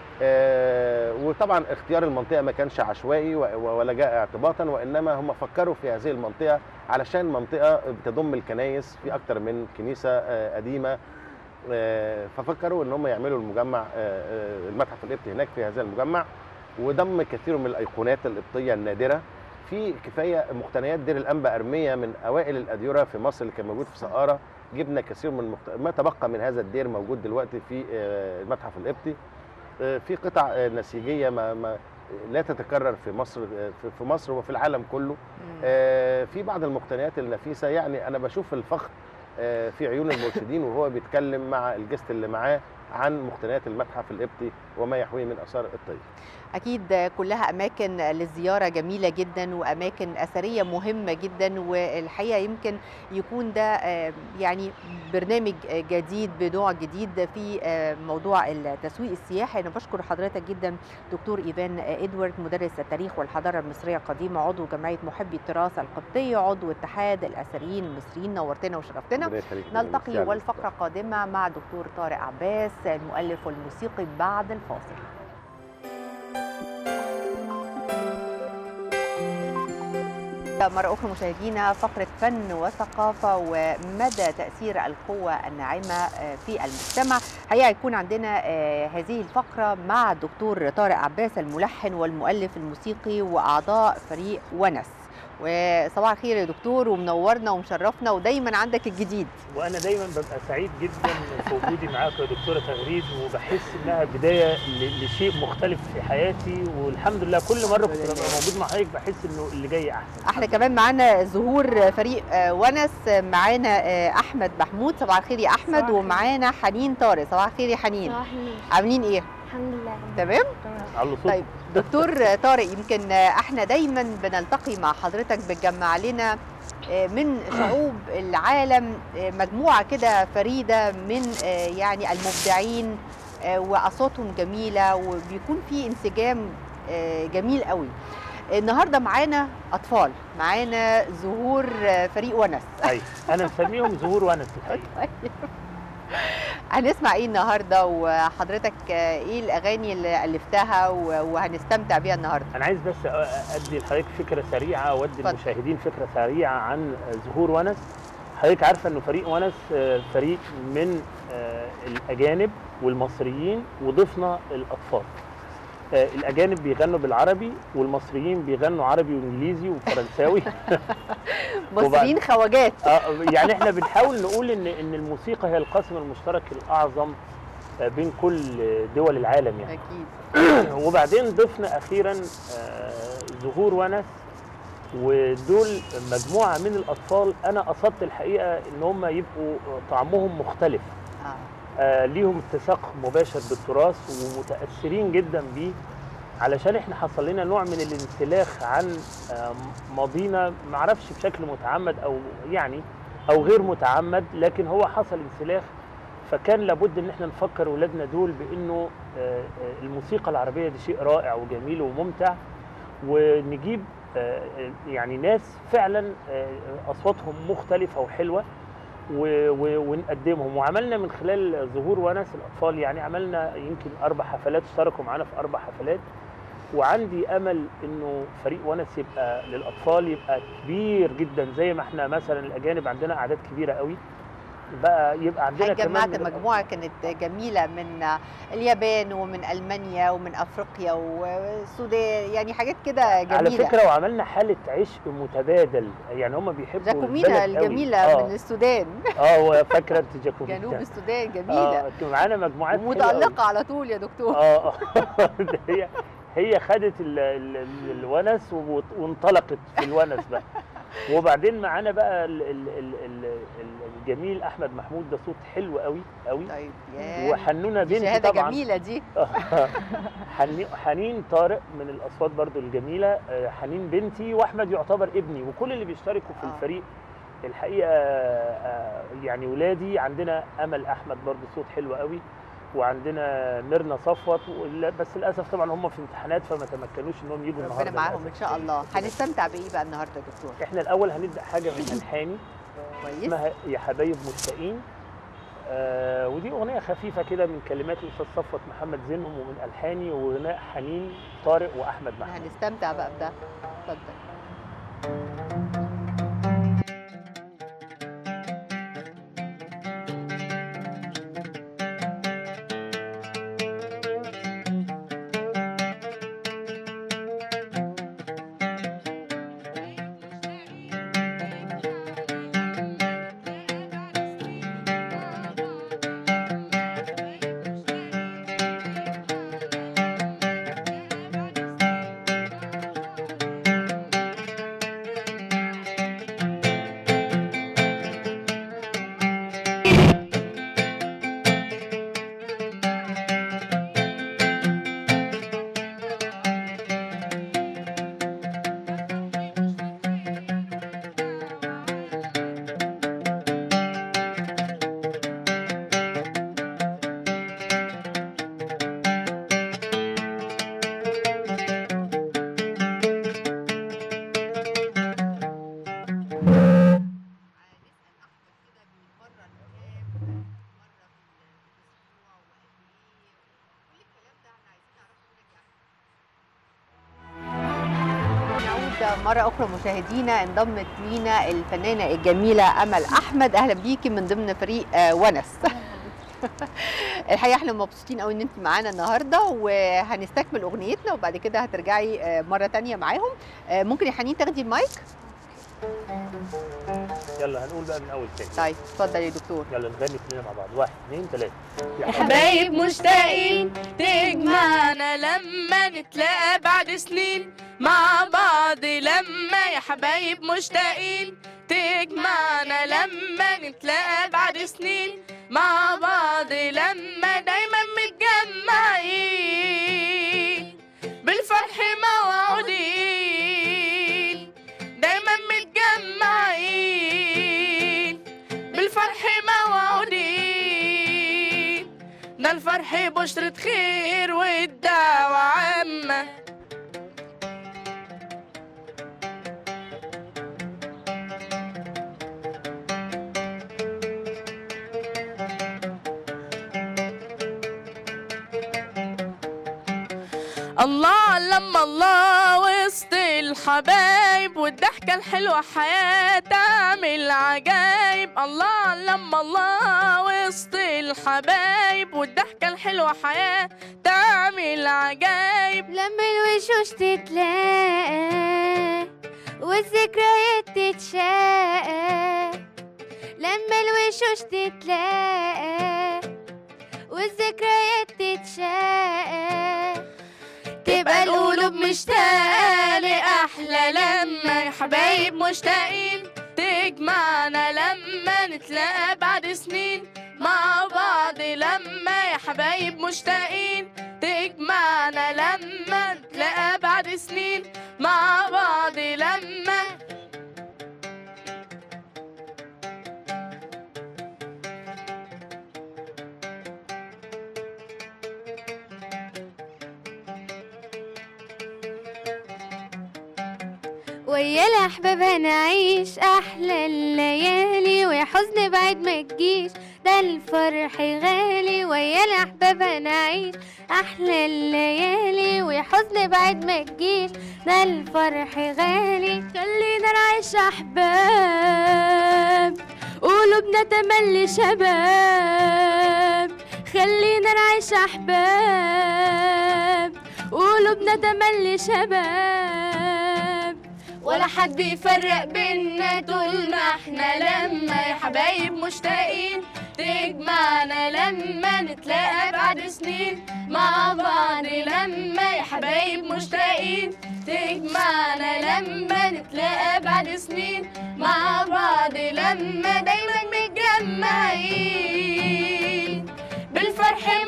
آه، وطبعا اختيار المنطقه ما كانش عشوائي و- و- ولا جاء اعتباطا وانما هم فكروا في هذه المنطقه علشان منطقه بتضم الكنايس في اكتر من كنيسه آه، قديمه آه، ففكروا ان هم يعملوا المجمع آه، آه، المتحف القبطي هناك في هذا المجمع وضم كثير من الايقونات القبطيه النادره في كفايه مقتنيات دير الانبا ارميه من اوائل الاديره في مصر اللي كان موجود في سقاره جبنا كثير من مقت... ما تبقى من هذا الدير موجود دلوقتي في آه، المتحف القبطي آه، في قطع آه، نسيجيه ما, ما لا تتكرر في مصر آه، في- في مصر وفي العالم كله آه، في بعض المقتنيات النفيسه يعني انا بشوف الفخر آه، في عيون المرشدين وهو بيتكلم مع الجست اللي معاه عن مقتنيات المتحف القبطي وما يحويه من اثار قبطيه اكيد كلها اماكن للزياره جميله جدا واماكن اثريه مهمه جدا والحقيقه يمكن يكون ده آه، يعني برنامج جديد بنوع جديد في آه، موضوع التسويق السياحي انا بشكر حضرتك جدا دكتور ايفان ادوارد مدرس التاريخ والحضاره المصريه القديمه عضو جمعيه محبي التراث القبطي عضو اتحاد الاثريين المصريين نورتنا وشرفتنا ربنا يخليك يا فندم. نلتقي فعلاً. والفقرة قادمة مع دكتور طارق عباس المؤلف والموسيقي بعد الفاصل مرة أخرى مشاهدينا فقرة فن وثقافة ومدى تأثير القوة الناعمة في المجتمع هيا يكون عندنا آه، هذه الفقرة مع الدكتور طارق عباس الملحن والمؤلف الموسيقي وأعضاء فريق ونس وصباح الخير يا دكتور ومنورنا ومشرفنا ودايما عندك الجديد وانا دايما ببقى سعيد جدا في وجودي معاك يا دكتوره تغريد وبحس انها بدايه ل- لشيء مختلف في حياتي والحمد لله كل مره كنت ببقى موجود مع حضرتك بحس انه اللي جاي احسن احنا كمان معانا ظهور فريق آه، ونس معانا آه، احمد محمود صباح الخير يا احمد صباح الخير. ومعانا حنين طارق صباح الخير يا حنين صباح النور عاملين ايه الحمد لله تمام تمام على صوت طيب دكتور طارق يمكن آه، احنا دايما بنلتقي مع حضرتك بتجمع لنا آه، من شعوب العالم آه، مجموعه كده فريده من آه، يعني المبدعين آه، واصواتهم جميله وبيكون في انسجام آه، جميل قوي النهارده معانا اطفال معانا ظهور آه، فريق ونس ايوه انا مسميهم ظهور ونس الحقيقه هنسمع ايه النهارده وحضرتك آه، ايه الاغاني اللي الفتها و- وهنستمتع بيها النهارده انا عايز بس أ- ادي لحضرتك فكره سريعه وادي اتفضل. المشاهدين فكره سريعه عن ظهور ونس حضرتك عارفه انه فريق ونس آه، فريق من آه، الاجانب والمصريين وضفنا الاطفال آه، الاجانب بيغنوا بالعربي والمصريين بيغنوا عربي وانجليزي وفرنساوي مصريين خواجات آه، يعني احنا بنحاول نقول ان ان الموسيقى هي القاسم المشترك الاعظم آه، بين كل دول العالم يعني اكيد وبعدين ضفنا اخيرا آه، ظهور ونس ودول مجموعه من الاطفال انا قصدت الحقيقه ان هم يبقوا طعمهم مختلف آه. آه، ليهم اتساق مباشر بالتراث ومتاثرين جدا بيه علشان احنا حصل لنا نوع من الانسلاخ عن آه، ماضينا معرفش بشكل متعمد او يعني او غير متعمد لكن هو حصل انسلاخ فكان لابد ان احنا نفكر اولادنا دول بانه آه، آه، الموسيقى العربيه دي شيء رائع وجميل وممتع ونجيب آه، يعني ناس فعلا آه، اصواتهم مختلفه وحلوه و- و- ونقدمهم وعملنا من خلال ظهور ونس الاطفال يعني عملنا يمكن اربع حفلات اشتركوا معانا في اربع حفلات وعندي امل انه فريق ونس يبقى للاطفال يبقى كبير جدا زي ما احنا مثلا الاجانب عندنا اعداد كبيره قوي بقى يبقى عندنا كمان جمعت من- مجموعه كانت جميله من اليابان ومن المانيا ومن افريقيا والسودان يعني حاجات كده جميله على فكره وعملنا حاله عشق متبادل يعني هم بيحبوا جاكومينا البلد قوي. الجميله آه. من السودان اه وفاكره انت جاكومينا جنوب السودان جميله اه كان معانا مجموعات حلوة قوي. متالقه على طول يا دكتور اه ده هي هي خدت ال ال ال الونس وت- وانطلقت في الونس بقى وبعدين معانا بقى ال ال ال ال ال- الجميل احمد محمود ده صوت حلو قوي قوي طيب يا وحنونه دي بنتي شهاده طبعا جميله دي حني- حنين طارق من الاصوات برضو الجميله آه، حنين بنتي واحمد يعتبر ابني وكل اللي بيشتركوا في آه. الفريق الحقيقه آه، يعني ولادي عندنا امل احمد برضو صوت حلو قوي وعندنا ميرنا صفوت ولا- بس للاسف طبعا هم في امتحانات فما تمكنوش انهم يجوا النهارده ربنا معاهم ان للأسف. شاء الله هنستمتع بايه بقى النهارده يا دكتور احنا الاول هنبدا حاجه من الحاني كويس اسمها يا حبايب مشتاقين آه ودي اغنيه خفيفه كده من كلمات الاستاذ صفوت محمد زينهم ومن الحاني وغناء حنين طارق واحمد محمود هنستمتع بقى بده اتفضل نعود مرة أخرى مشاهدينا انضمت لينا الفنانة الجميلة أمل أحمد أهلا بيكي من ضمن فريق آه، ونس الحقيقة احنا مبسوطين قوي ان انت معانا النهارده وهنستكمل اغنيتنا وبعد كده هترجعي آه، مرة تانية معاهم آه، ممكن يا حنين تاخدي المايك يلا هنقول بقى من اول تاني طيب اتفضل يا دكتور يلا نغني كلنا مع بعض واحد اثنين ثلاثه يا حبايب مشتاقين تجمعنا لما نتلاقى بعد سنين مع بعض لما يا حبايب مشتاقين تجمعنا لما نتلاقى بعد سنين مع بعض لما دايما متجمعين بالفرح موعودين دايما متجمعين بالفرح موعودين ده الفرح بشرة خير والدعوة عامة الله لما الله وسط الحبايب والضحكة الحلوة حياة تعمل عجايب الله لما الله وسط الحبايب والضحكة الحلوة حياة تعمل عجايب لما الوشوش تتلاقى والذكريات تتشاقى لما الوشوش تتلاقى والذكريات تتشاقى تبقى القلوب مشتاقة لأحلى لما يا حبايب مشتاقين تجمعنا لما نتلاقى بعد سنين مع بعض لما يا حبايب مشتاقين تجمعنا لما نتلاقى بعد سنين مع بعض لما ويا الأحباب هنعيش أحلى الليالي ويا حزن بعد ما تجيش ده الفرح غالي ويا الأحباب هنعيش أحلى الليالي ويا حزن بعد ما تجيش ده الفرح غالي خلينا نعيش أحباب قلوبنا تملي شباب خلينا نعيش أحباب قلوبنا تملي شباب ولا حد يفرق بينا طول ما احنا لما يا حبايب مشتاقين تجمعنا لما نتلاقى بعد سنين مع بعض لما يا حبايب مشتاقين تجمعنا لما نتلاقى بعد سنين مع بعض لما دايما متجمعين بالفرح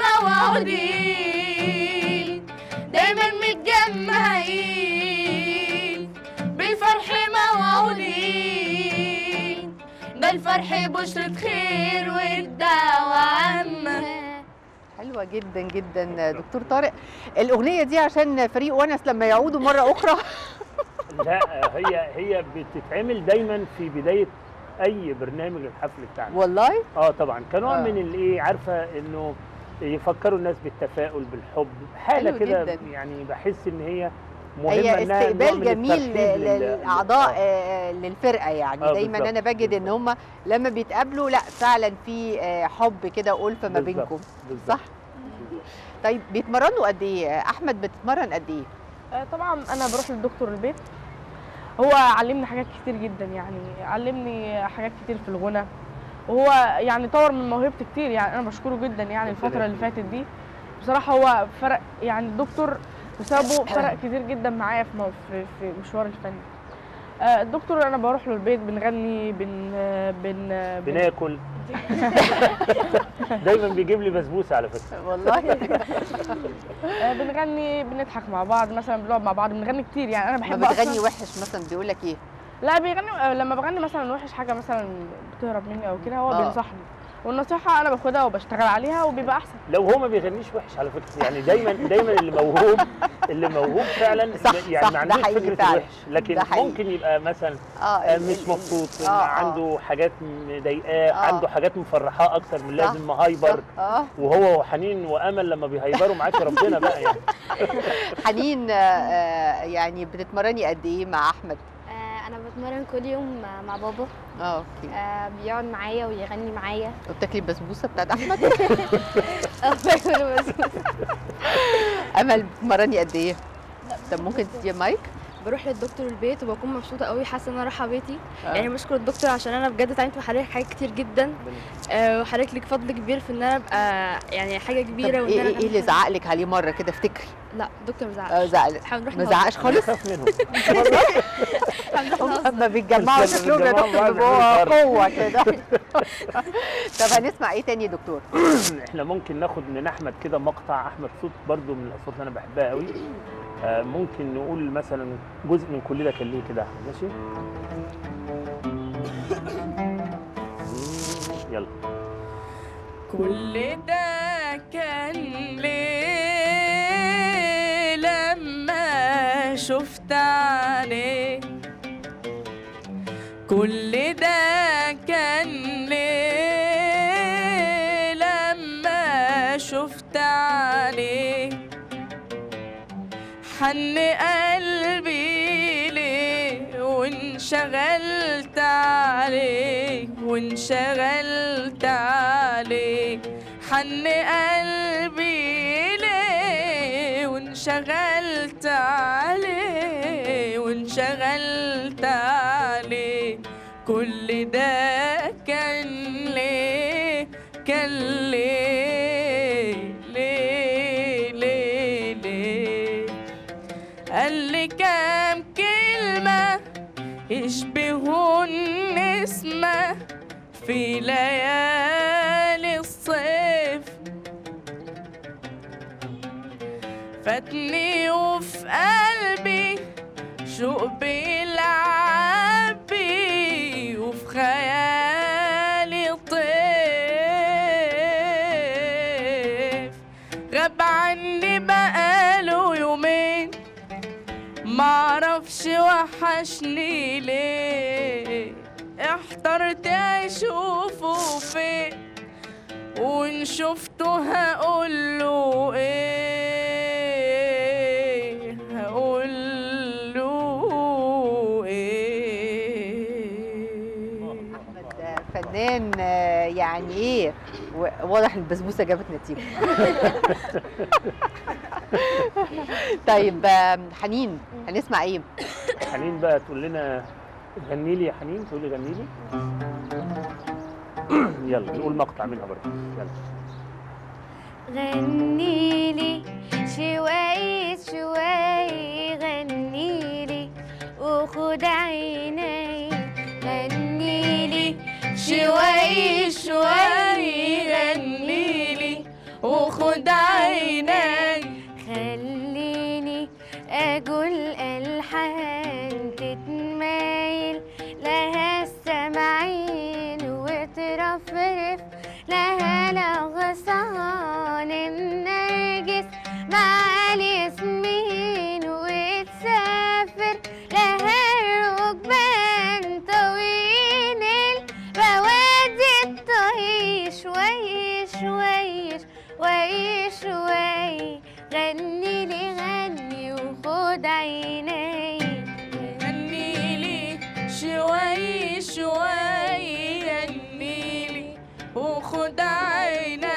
موعودين دايما متجمعين بالفرح موعودين ده الفرح بشرة خير والدعوة عامة حلوة جدا جدا دكتور طارق الأغنية دي عشان فريق ونس لما يعودوا مرة أخرى لا هي هي بتتعمل دايما في بدايه اي برنامج الحفل بتاعنا والله اه طبعا كنوع آه. من الايه عارفه انه يفكروا الناس بالتفاؤل بالحب حاله حلو كده جدا. يعني بحس ان هي مهمه هي إنها نوع استقبال من جميل الترحيب لل- للاعضاء آه، للفرقه يعني آه، دايما بالظبط، انا بجد ان هم لما بيتقابلوا لا فعلا في آه، حب كده والفه ما بالظبط، بينكم بالظبط. صح طيب بيتمرنوا قد ايه احمد بتتمرن قد ايه آه، طبعا انا بروح للدكتور البيت هو علمني حاجات كتير جدا يعني علمني حاجات كتير في الغنى وهو يعني طور من موهبتي كتير يعني انا بشكره جدا يعني الفتره اللي فاتت دي بصراحه هو فرق يعني الدكتور بسببه فرق كتير جدا معايا في مو- في في مشوار الفني آه، الدكتور انا بروح له البيت بنغني بن آه، بن آه، بن- بناكل دايما بيجيب لي بسبوسه على فكره والله آه، بنغني بنضحك مع بعض مثلا بنقعد مع بعض بنغني كتير يعني انا ما بحب بتغني أصلاً- وحش مثلا بيقول لك ايه لا بيغني آه، لما بغني مثلا وحش حاجه مثلا بتهرب مني او كده هو آه. بينصحني والنصيحه انا باخدها وبشتغل عليها وبيبقى احسن لو هو ما بيغنيش وحش على فكره يعني دايما دايما اللي موهوب اللي موهوب فعلا صح، يعني صح، ما ده عندوش حقيقي فكره فعلا. الوحش لكن ده حقيقي. ممكن يبقى مثلا اه آه، ال- مش ال- مبسوط آه، آه. عنده حاجات مضايقاه آه. عنده حاجات مفرحاه اكتر من صح، لازم مهايبر اه وهو وحنين وامل لما بيهيبروا معاك ربنا بقى يعني حنين آه، آه، يعني بتتمرني قد ايه مع احمد آه، انا بتمرن كل يوم مع- مع بابا اه اوكي آه، بيقعد معايا ويغني معايا وبتاكلي البسبوسه بتاعت احمد اه باكل بس امل بتتمرني قد ايه طب ممكن تدي مايك بروح للدكتور البيت وبكون مبسوطه قوي حاسه ان انا رايحه بيتي آه. يعني بشكر الدكتور عشان انا بجد اتعلمت من حضرتك حاجات كتير جدا آه، وحضرتك ليك فضل كبير في ان انا ابقى يعني حاجه طب كبيره وان ايه انا ايه إيه اللي زعق لك عليه مره كده افتكري لا الدكتور ما اه زعقش زعق احنا بنروح ما نهزر. زعقش خالص بخاف منهم هم لما بيتجمعوا بس شكلهم يا بيتجمعوا دكتور بعض بيبقوا بيعملوا قوه كده طب هنسمع ايه تاني يا دكتور احنا ممكن ناخد من احمد كده مقطع احمد صوت برضو من الاصوات اللي انا بحبها قوي آه، ممكن نقول مثلا جزء من كل ده كان ليه كده أحمد، ماشي يلا كل ده كان ليه لما شفت عليه كل ده كان ليه لما شفت عليه حن قلبي ليه وانشغلت عليه وانشغلت عليه حن قلبي ليه وانشغلت عليه وانشغلت عليه كل ده كان ليه كان ليه ليه ليه ليه قال لي كام كلمة يشبهوا النسمة في ليالي الصيف فاتني وفي قلبي شوق بيلعب بي وفي خيالي طيف غاب عني بقاله يومين معرفش وحشني ليه احترت اشوفه فين وان شفته هقوله ايه هقوله ايه ده فنان آه، يعني ايه و- واضح البسبوسه جابت نتيجه طيب آم، حنين هنسمع ايه حنين بقى تقول لنا غني لي يا حنين تقول لي غني لي يلا نقول مقطع منها برضه يلا غنيلي شوي شوي غنيلي وخد عيني غنيلي شوي شوي غنيلي وخد عيني خليني أقول ألحان تتمايل لها السمعين وترفرف لها الأغصان النرجس مع الياسمين وتسافر لها الركبان طويل البوادي الطهي شوي شوي شوي شوي غني لي غني وخد عيني غني لي شوي شوي غني لي وخد عيني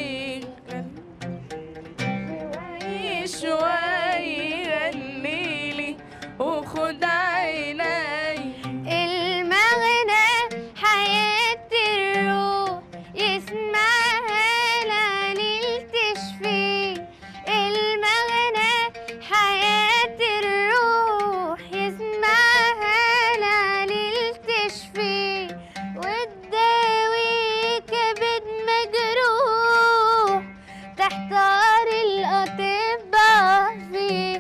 شوي شوي غني لي وخد عيني المغنى حياة الروح يسمعها العليل تشفي المغنى حياة الروح يسمعها العليل تشفي وتداوي كبد مجروح تحتار الأطباء فيه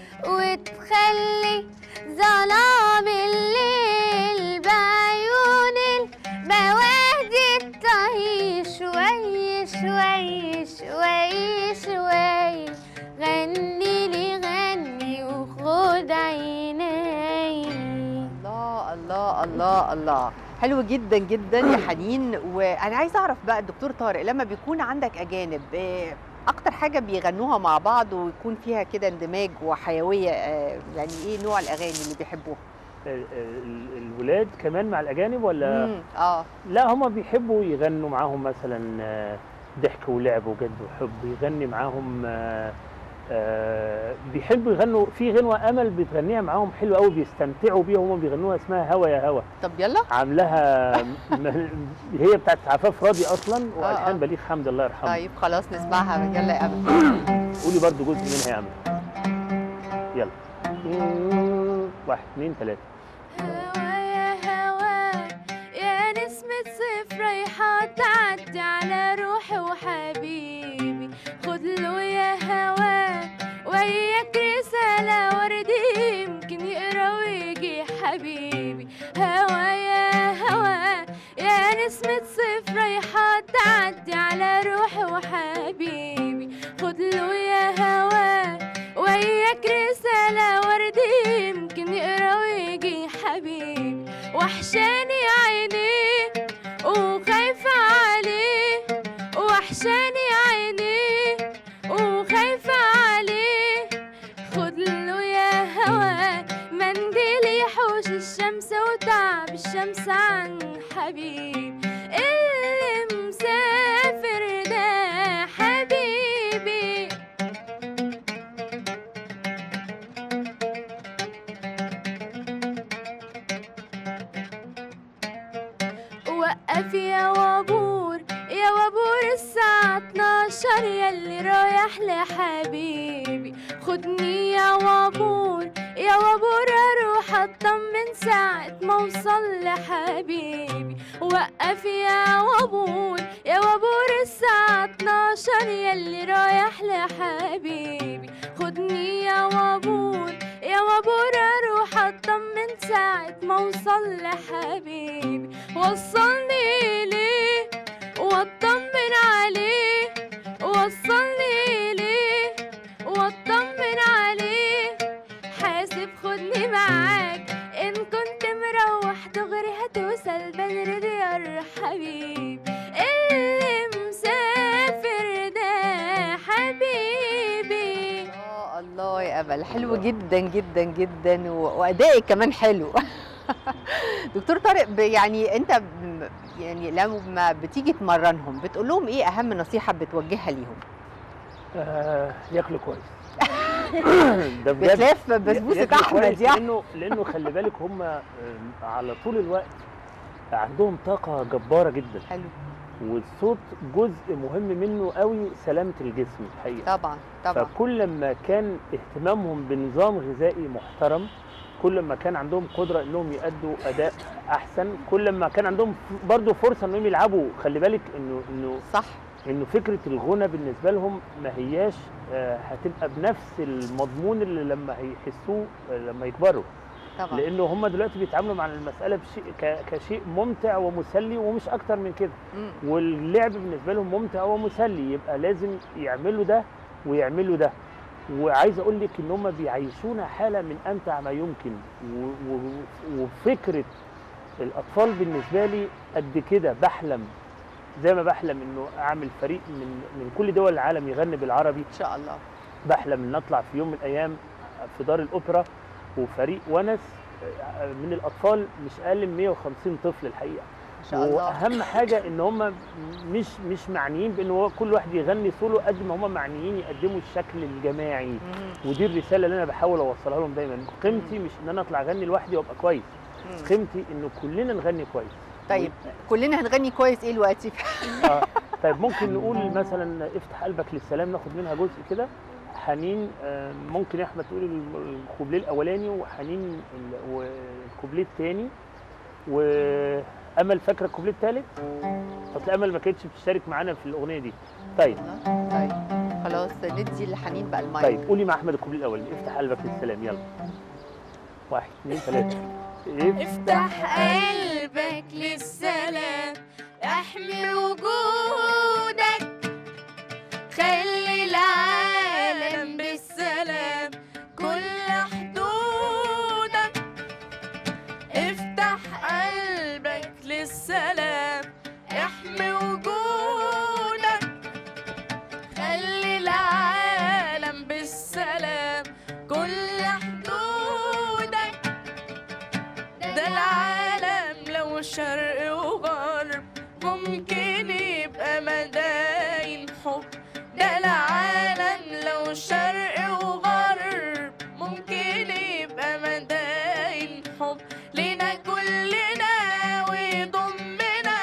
وتخلي ظلام الليل بعيون البوادي الطهي شوي شوي شوي شوي غني لي غني وخد عيني الله الله الله الله حلو جدا جدا يا حنين وانا عايزه اعرف بقى الدكتور طارق لما بيكون عندك اجانب آه، اكتر حاجه بيغنوها مع بعض ويكون فيها كده اندماج وحيويه آه، يعني ايه نوع الاغاني اللي بيحبوها ال- ال- الولاد كمان مع الأجانب ولا مم، اه لا هم بيحبوا يغنوا معاهم مثلا آه، ضحك ولعب وجد وحب يغني معاهم آه، آه، بيحبوا يغنوا في غنوة أمل بتغنيها معاهم حلوة قوي بيستمتعوا بيها وهم بيغنوها اسمها هوا يا هوا طب يلا عاملاها م- هي بتاعت عفاف راضي أصلا آه. وألحان بليغ حمد الله يرحمه طيب خلاص نسمعها يلا يا امل قولي برضو جزء منها يا أمل يلا واحد اتنين تلاتة هوا يا هوا يا نسمة صيف رايحة تعدي على روحي وحبيبي خد له يا هوا وياك رسالة وردي يمكن يقرا ويجي حبيبي هوا يا هوا يا نسمة صيف رايحة تعدي على روحي وحبيبي خد له يا هوا وياك رسالة وردي يمكن يقرا ويجي حبيبي وحشاني عينيه وخايفة عليه وحشاني عينيه وخايفة عليه خد له يا هوا منديل يحوش الشمس وتعب الشمس عن حبيب اللي مسافر ده حبيبي وقف يا وابور يا وابور الساعة 12 ياللي رايح لحبيبي خدني يا وابور يا وابور اروح اطمن ساعة ما اوصل لحبيبي وقف يا وابور يا وابور الساعة 12 ياللي رايح لحبيبي خدني يا وابور يا وابور اروح اطمن ساعة ما اوصل لحبيبي وصلني ليه واطمن عليه وصلني ليه واطمن عليه حاسب خدني معاك امل حلو جدا جدا جدا و- وادائك كمان حلو دكتور طارق ب- يعني انت ب- يعني لما بتيجي تمرنهم بتقول لهم ايه اهم نصيحه بتوجهها ليهم آه ياكلوا كويس ده بجد بتلف بسبوسه ياكلوا احمد كويس يعني لانه لانه خلي بالك هم آه، على طول الوقت عندهم طاقه جباره جدا حلو والصوت جزء مهم منه قوي سلامه الجسم الحقيقه طبعا طبعا فكل ما كان اهتمامهم بنظام غذائي محترم كل ما كان عندهم قدره انهم يأدوا اداء احسن كل ما كان عندهم ف- برضو فرصه انهم يلعبوا خلي بالك انه انه صح انه فكره الغنى بالنسبه لهم ما هياش آه، هتبقى بنفس المضمون اللي لما هيحسوه آه، لما يكبروا طبعا لانه هم دلوقتي بيتعاملوا مع المساله بشيء ك- كشيء ممتع ومسلي ومش اكتر من كده مم. واللعب بالنسبه لهم ممتع ومسلي يبقى لازم يعملوا ده ويعملوا ده وعايز اقول لك ان هم بيعيشونا حاله من امتع ما يمكن و- و- وفكره الاطفال بالنسبه لي قد كده بحلم زي ما بحلم انه اعمل فريق من من كل دول العالم يغني بالعربي ان شاء الله بحلم ان اطلع في يوم من الايام في دار الاوبرا وفريق ونس من الاطفال مش اقل من 150 طفل الحقيقه ان شاء الله واهم حاجه ان هم مش مش معنيين بان هو كل واحد يغني سولو قد ما هم معنيين يقدموا الشكل الجماعي مم. ودي الرساله اللي انا بحاول اوصلها لهم دايما قيمتي مش ان انا اطلع اغني لوحدي وابقى كويس مم. قيمتي انه كلنا نغني كويس طيب كلنا هنغني كويس ايه دلوقتي آه. طيب ممكن نقول مثلا افتح قلبك للسلام ناخد منها جزء كده حنين آه، ممكن يا احمد تقول ال- الكوبليه الاولاني وحنين ال- والكوبليه الثاني وامل فاكره الكوبليه الثالث اصل امل ما كانتش بتشترك معانا في الاغنيه دي طيب طيب خلاص ندي لحنين بقى المايك طيب قولي مع احمد الكوبليه الاولاني افتح قلبك للسلام يلا واحد اثنين ثلاثه افتح قلبك للسلام احمي وجودك خلي العالم بالسلام كل حدودك افتح قلبك للسلام احمي وجودك خلي العالم بالسلام كل حدودك ده العالم لو شرق وغرب ممكن يبقى مداين حب ده العالم لو شرق وغرب ممكن يبقى مداين حب لينا كلنا ويضمنا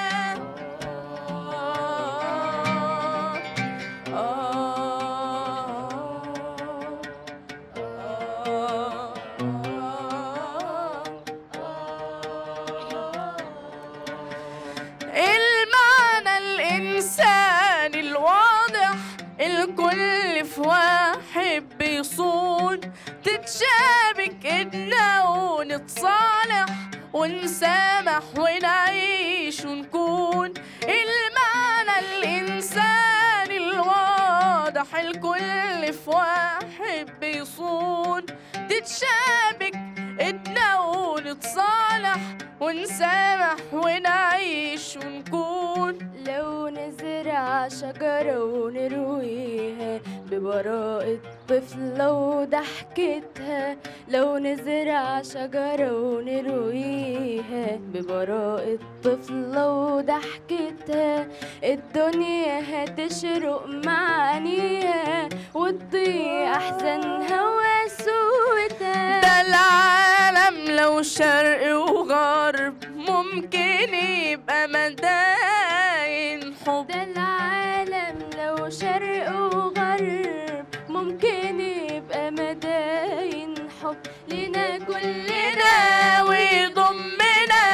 المعنى الإنساني الواضح الكل في واحد بيصون تتشابك إيدنا ونتصالح ونسامح ونعيش ونكون المعنى الإنساني الواضح الكل في واحد بيصون تتشابك إيدنا ونتصالح ونسامح ونعيش ونكون لو نزرع شجرة ونرويها ببراءة طفلة وضحكتها لو نزرع شجرة ونرويها ببراءة طفلة وضحكتها الدنيا هتشرق معانيها وتضيع أحزانها وسوتها ده العالم لو شرق وغرب ممكن يبقى مداين حب ده العالم لو شرق وغرب ممكن يبقى مداين حب لنا كلنا لنا ويضمنا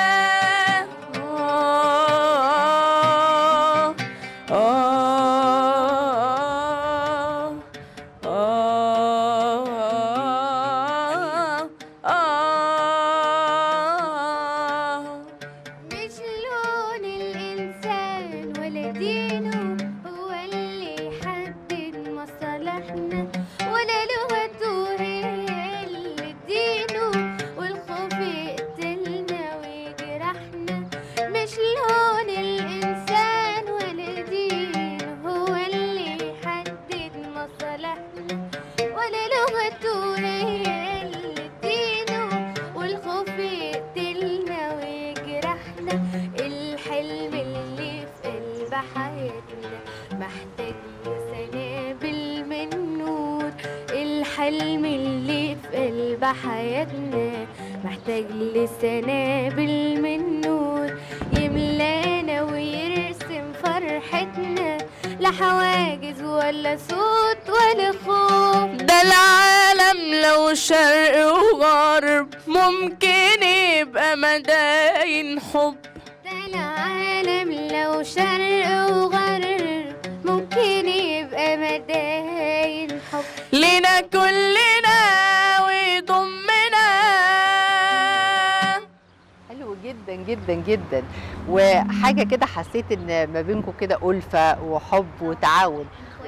آه آه آه آه مش لون الإنسان ولا دينه هو اللي يحدد مصالحنا ولا لغته هي اللي تدينه والخوف يقتلنا ويجرحنا مش لون الإنسان ولا دينه محتاج لسنابل من نور الحلم اللي في قلب حياتنا محتاج لسنابل من نور يملانا ويرسم فرحتنا لا حواجز ولا صوت ولا خوف ده العالم لو شرق وغرب ممكن يبقى مداين حب ده العالم لو شرق وغرب ممكن يبقى مداين حب لينا كلنا ويضمنا حلو جدا جدا جدا وحاجه كده حسيت ان ما بينكم كده الفه وحب وتعاون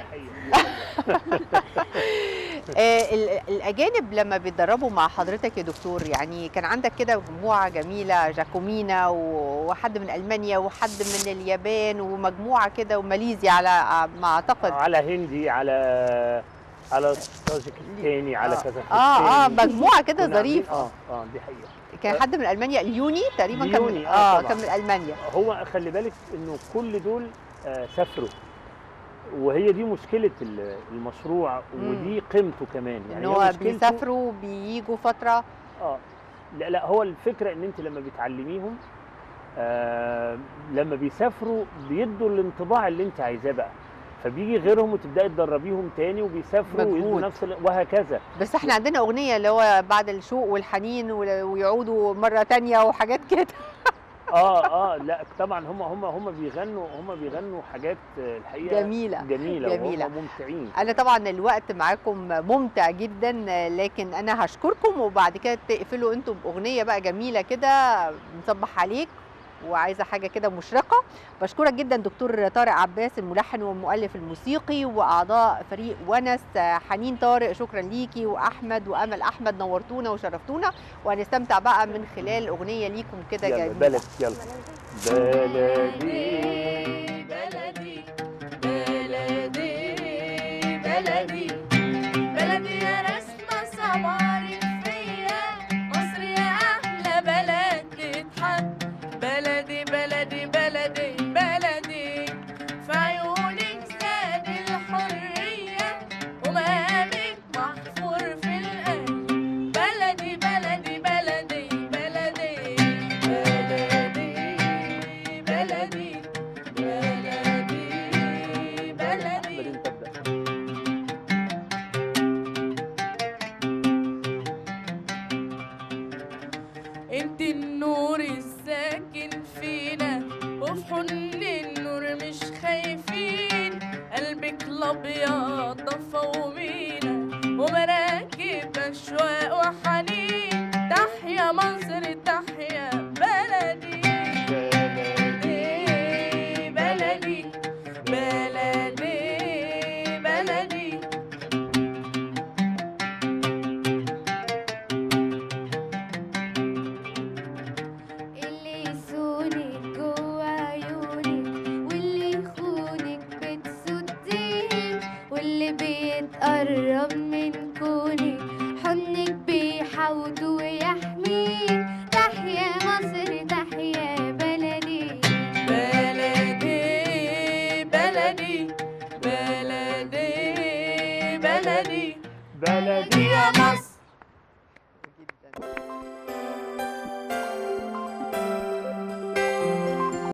آه، ال- الاجانب لما بيتدربوا مع حضرتك يا دكتور يعني كان عندك كده مجموعه جميله جاكومينا و- وحد من المانيا وحد من اليابان ومجموعه كده وماليزيا على ما اعتقد على هندي على على طاجيكستاني على آه. كازاخستاني اه اه مجموعه كده كنا عاملين- ظريفه اه اه دي حقيقه كان حد من المانيا اليوني تقريبا كان من ليوني، اه طبعاً. كان من المانيا هو خلي بالك انه كل دول آه سافروا وهي دي مشكله ال- المشروع مم. ودي قيمته كمان ان يعني هي هو مشكلته- بيسافروا بييجوا فتره اه لا لا هو الفكره ان انت لما بتعلميهم آه لما بيسافروا بيدوا الانطباع اللي انت عايزاه بقى فبيجي غيرهم وتبداي تدربيهم تاني وبيسافروا ويدوا مجهود. نفس ال- وهكذا بس احنا عندنا اغنيه اللي هو بعد الشوق والحنين ول- ويعودوا مره تانية وحاجات كده اه اه لا طبعا هم هم هم بيغنوا هم بيغنوا حاجات آه، الحقيقه جميلة، جميله جميلة. وهم ممتعين انا طبعا الوقت معاكم ممتع جدا لكن انا هشكركم وبعد كده تقفلوا انتم باغنيه بقى جميله كده نصبح عليك وعايزه حاجه كده مشرقه بشكرك جدا دكتور طارق عباس الملحن والمؤلف الموسيقي واعضاء فريق ونس حنين طارق شكرا ليكي واحمد وامل احمد نورتونا وشرفتونا وهنستمتع بقى من خلال اغنيه ليكم كده يلا جميله بلد يلا بلدي بلدي بلدي بلدي بلدي يا رسمة صباري فيا مصر يا أحلى بلد تتحب بلدي بلدي بلدي بلدي في عيونك زاد الحرية ومقامك محفور في القلب بلدي بلدي بلدي بلدي بلدي بلدي بلدي بلدي انت النور الساكن فينا وفي حضن النور مش خايفين قلبك الابيض ضفى ومينا ومراكب اشواق وحنين تحيا مصر تحيا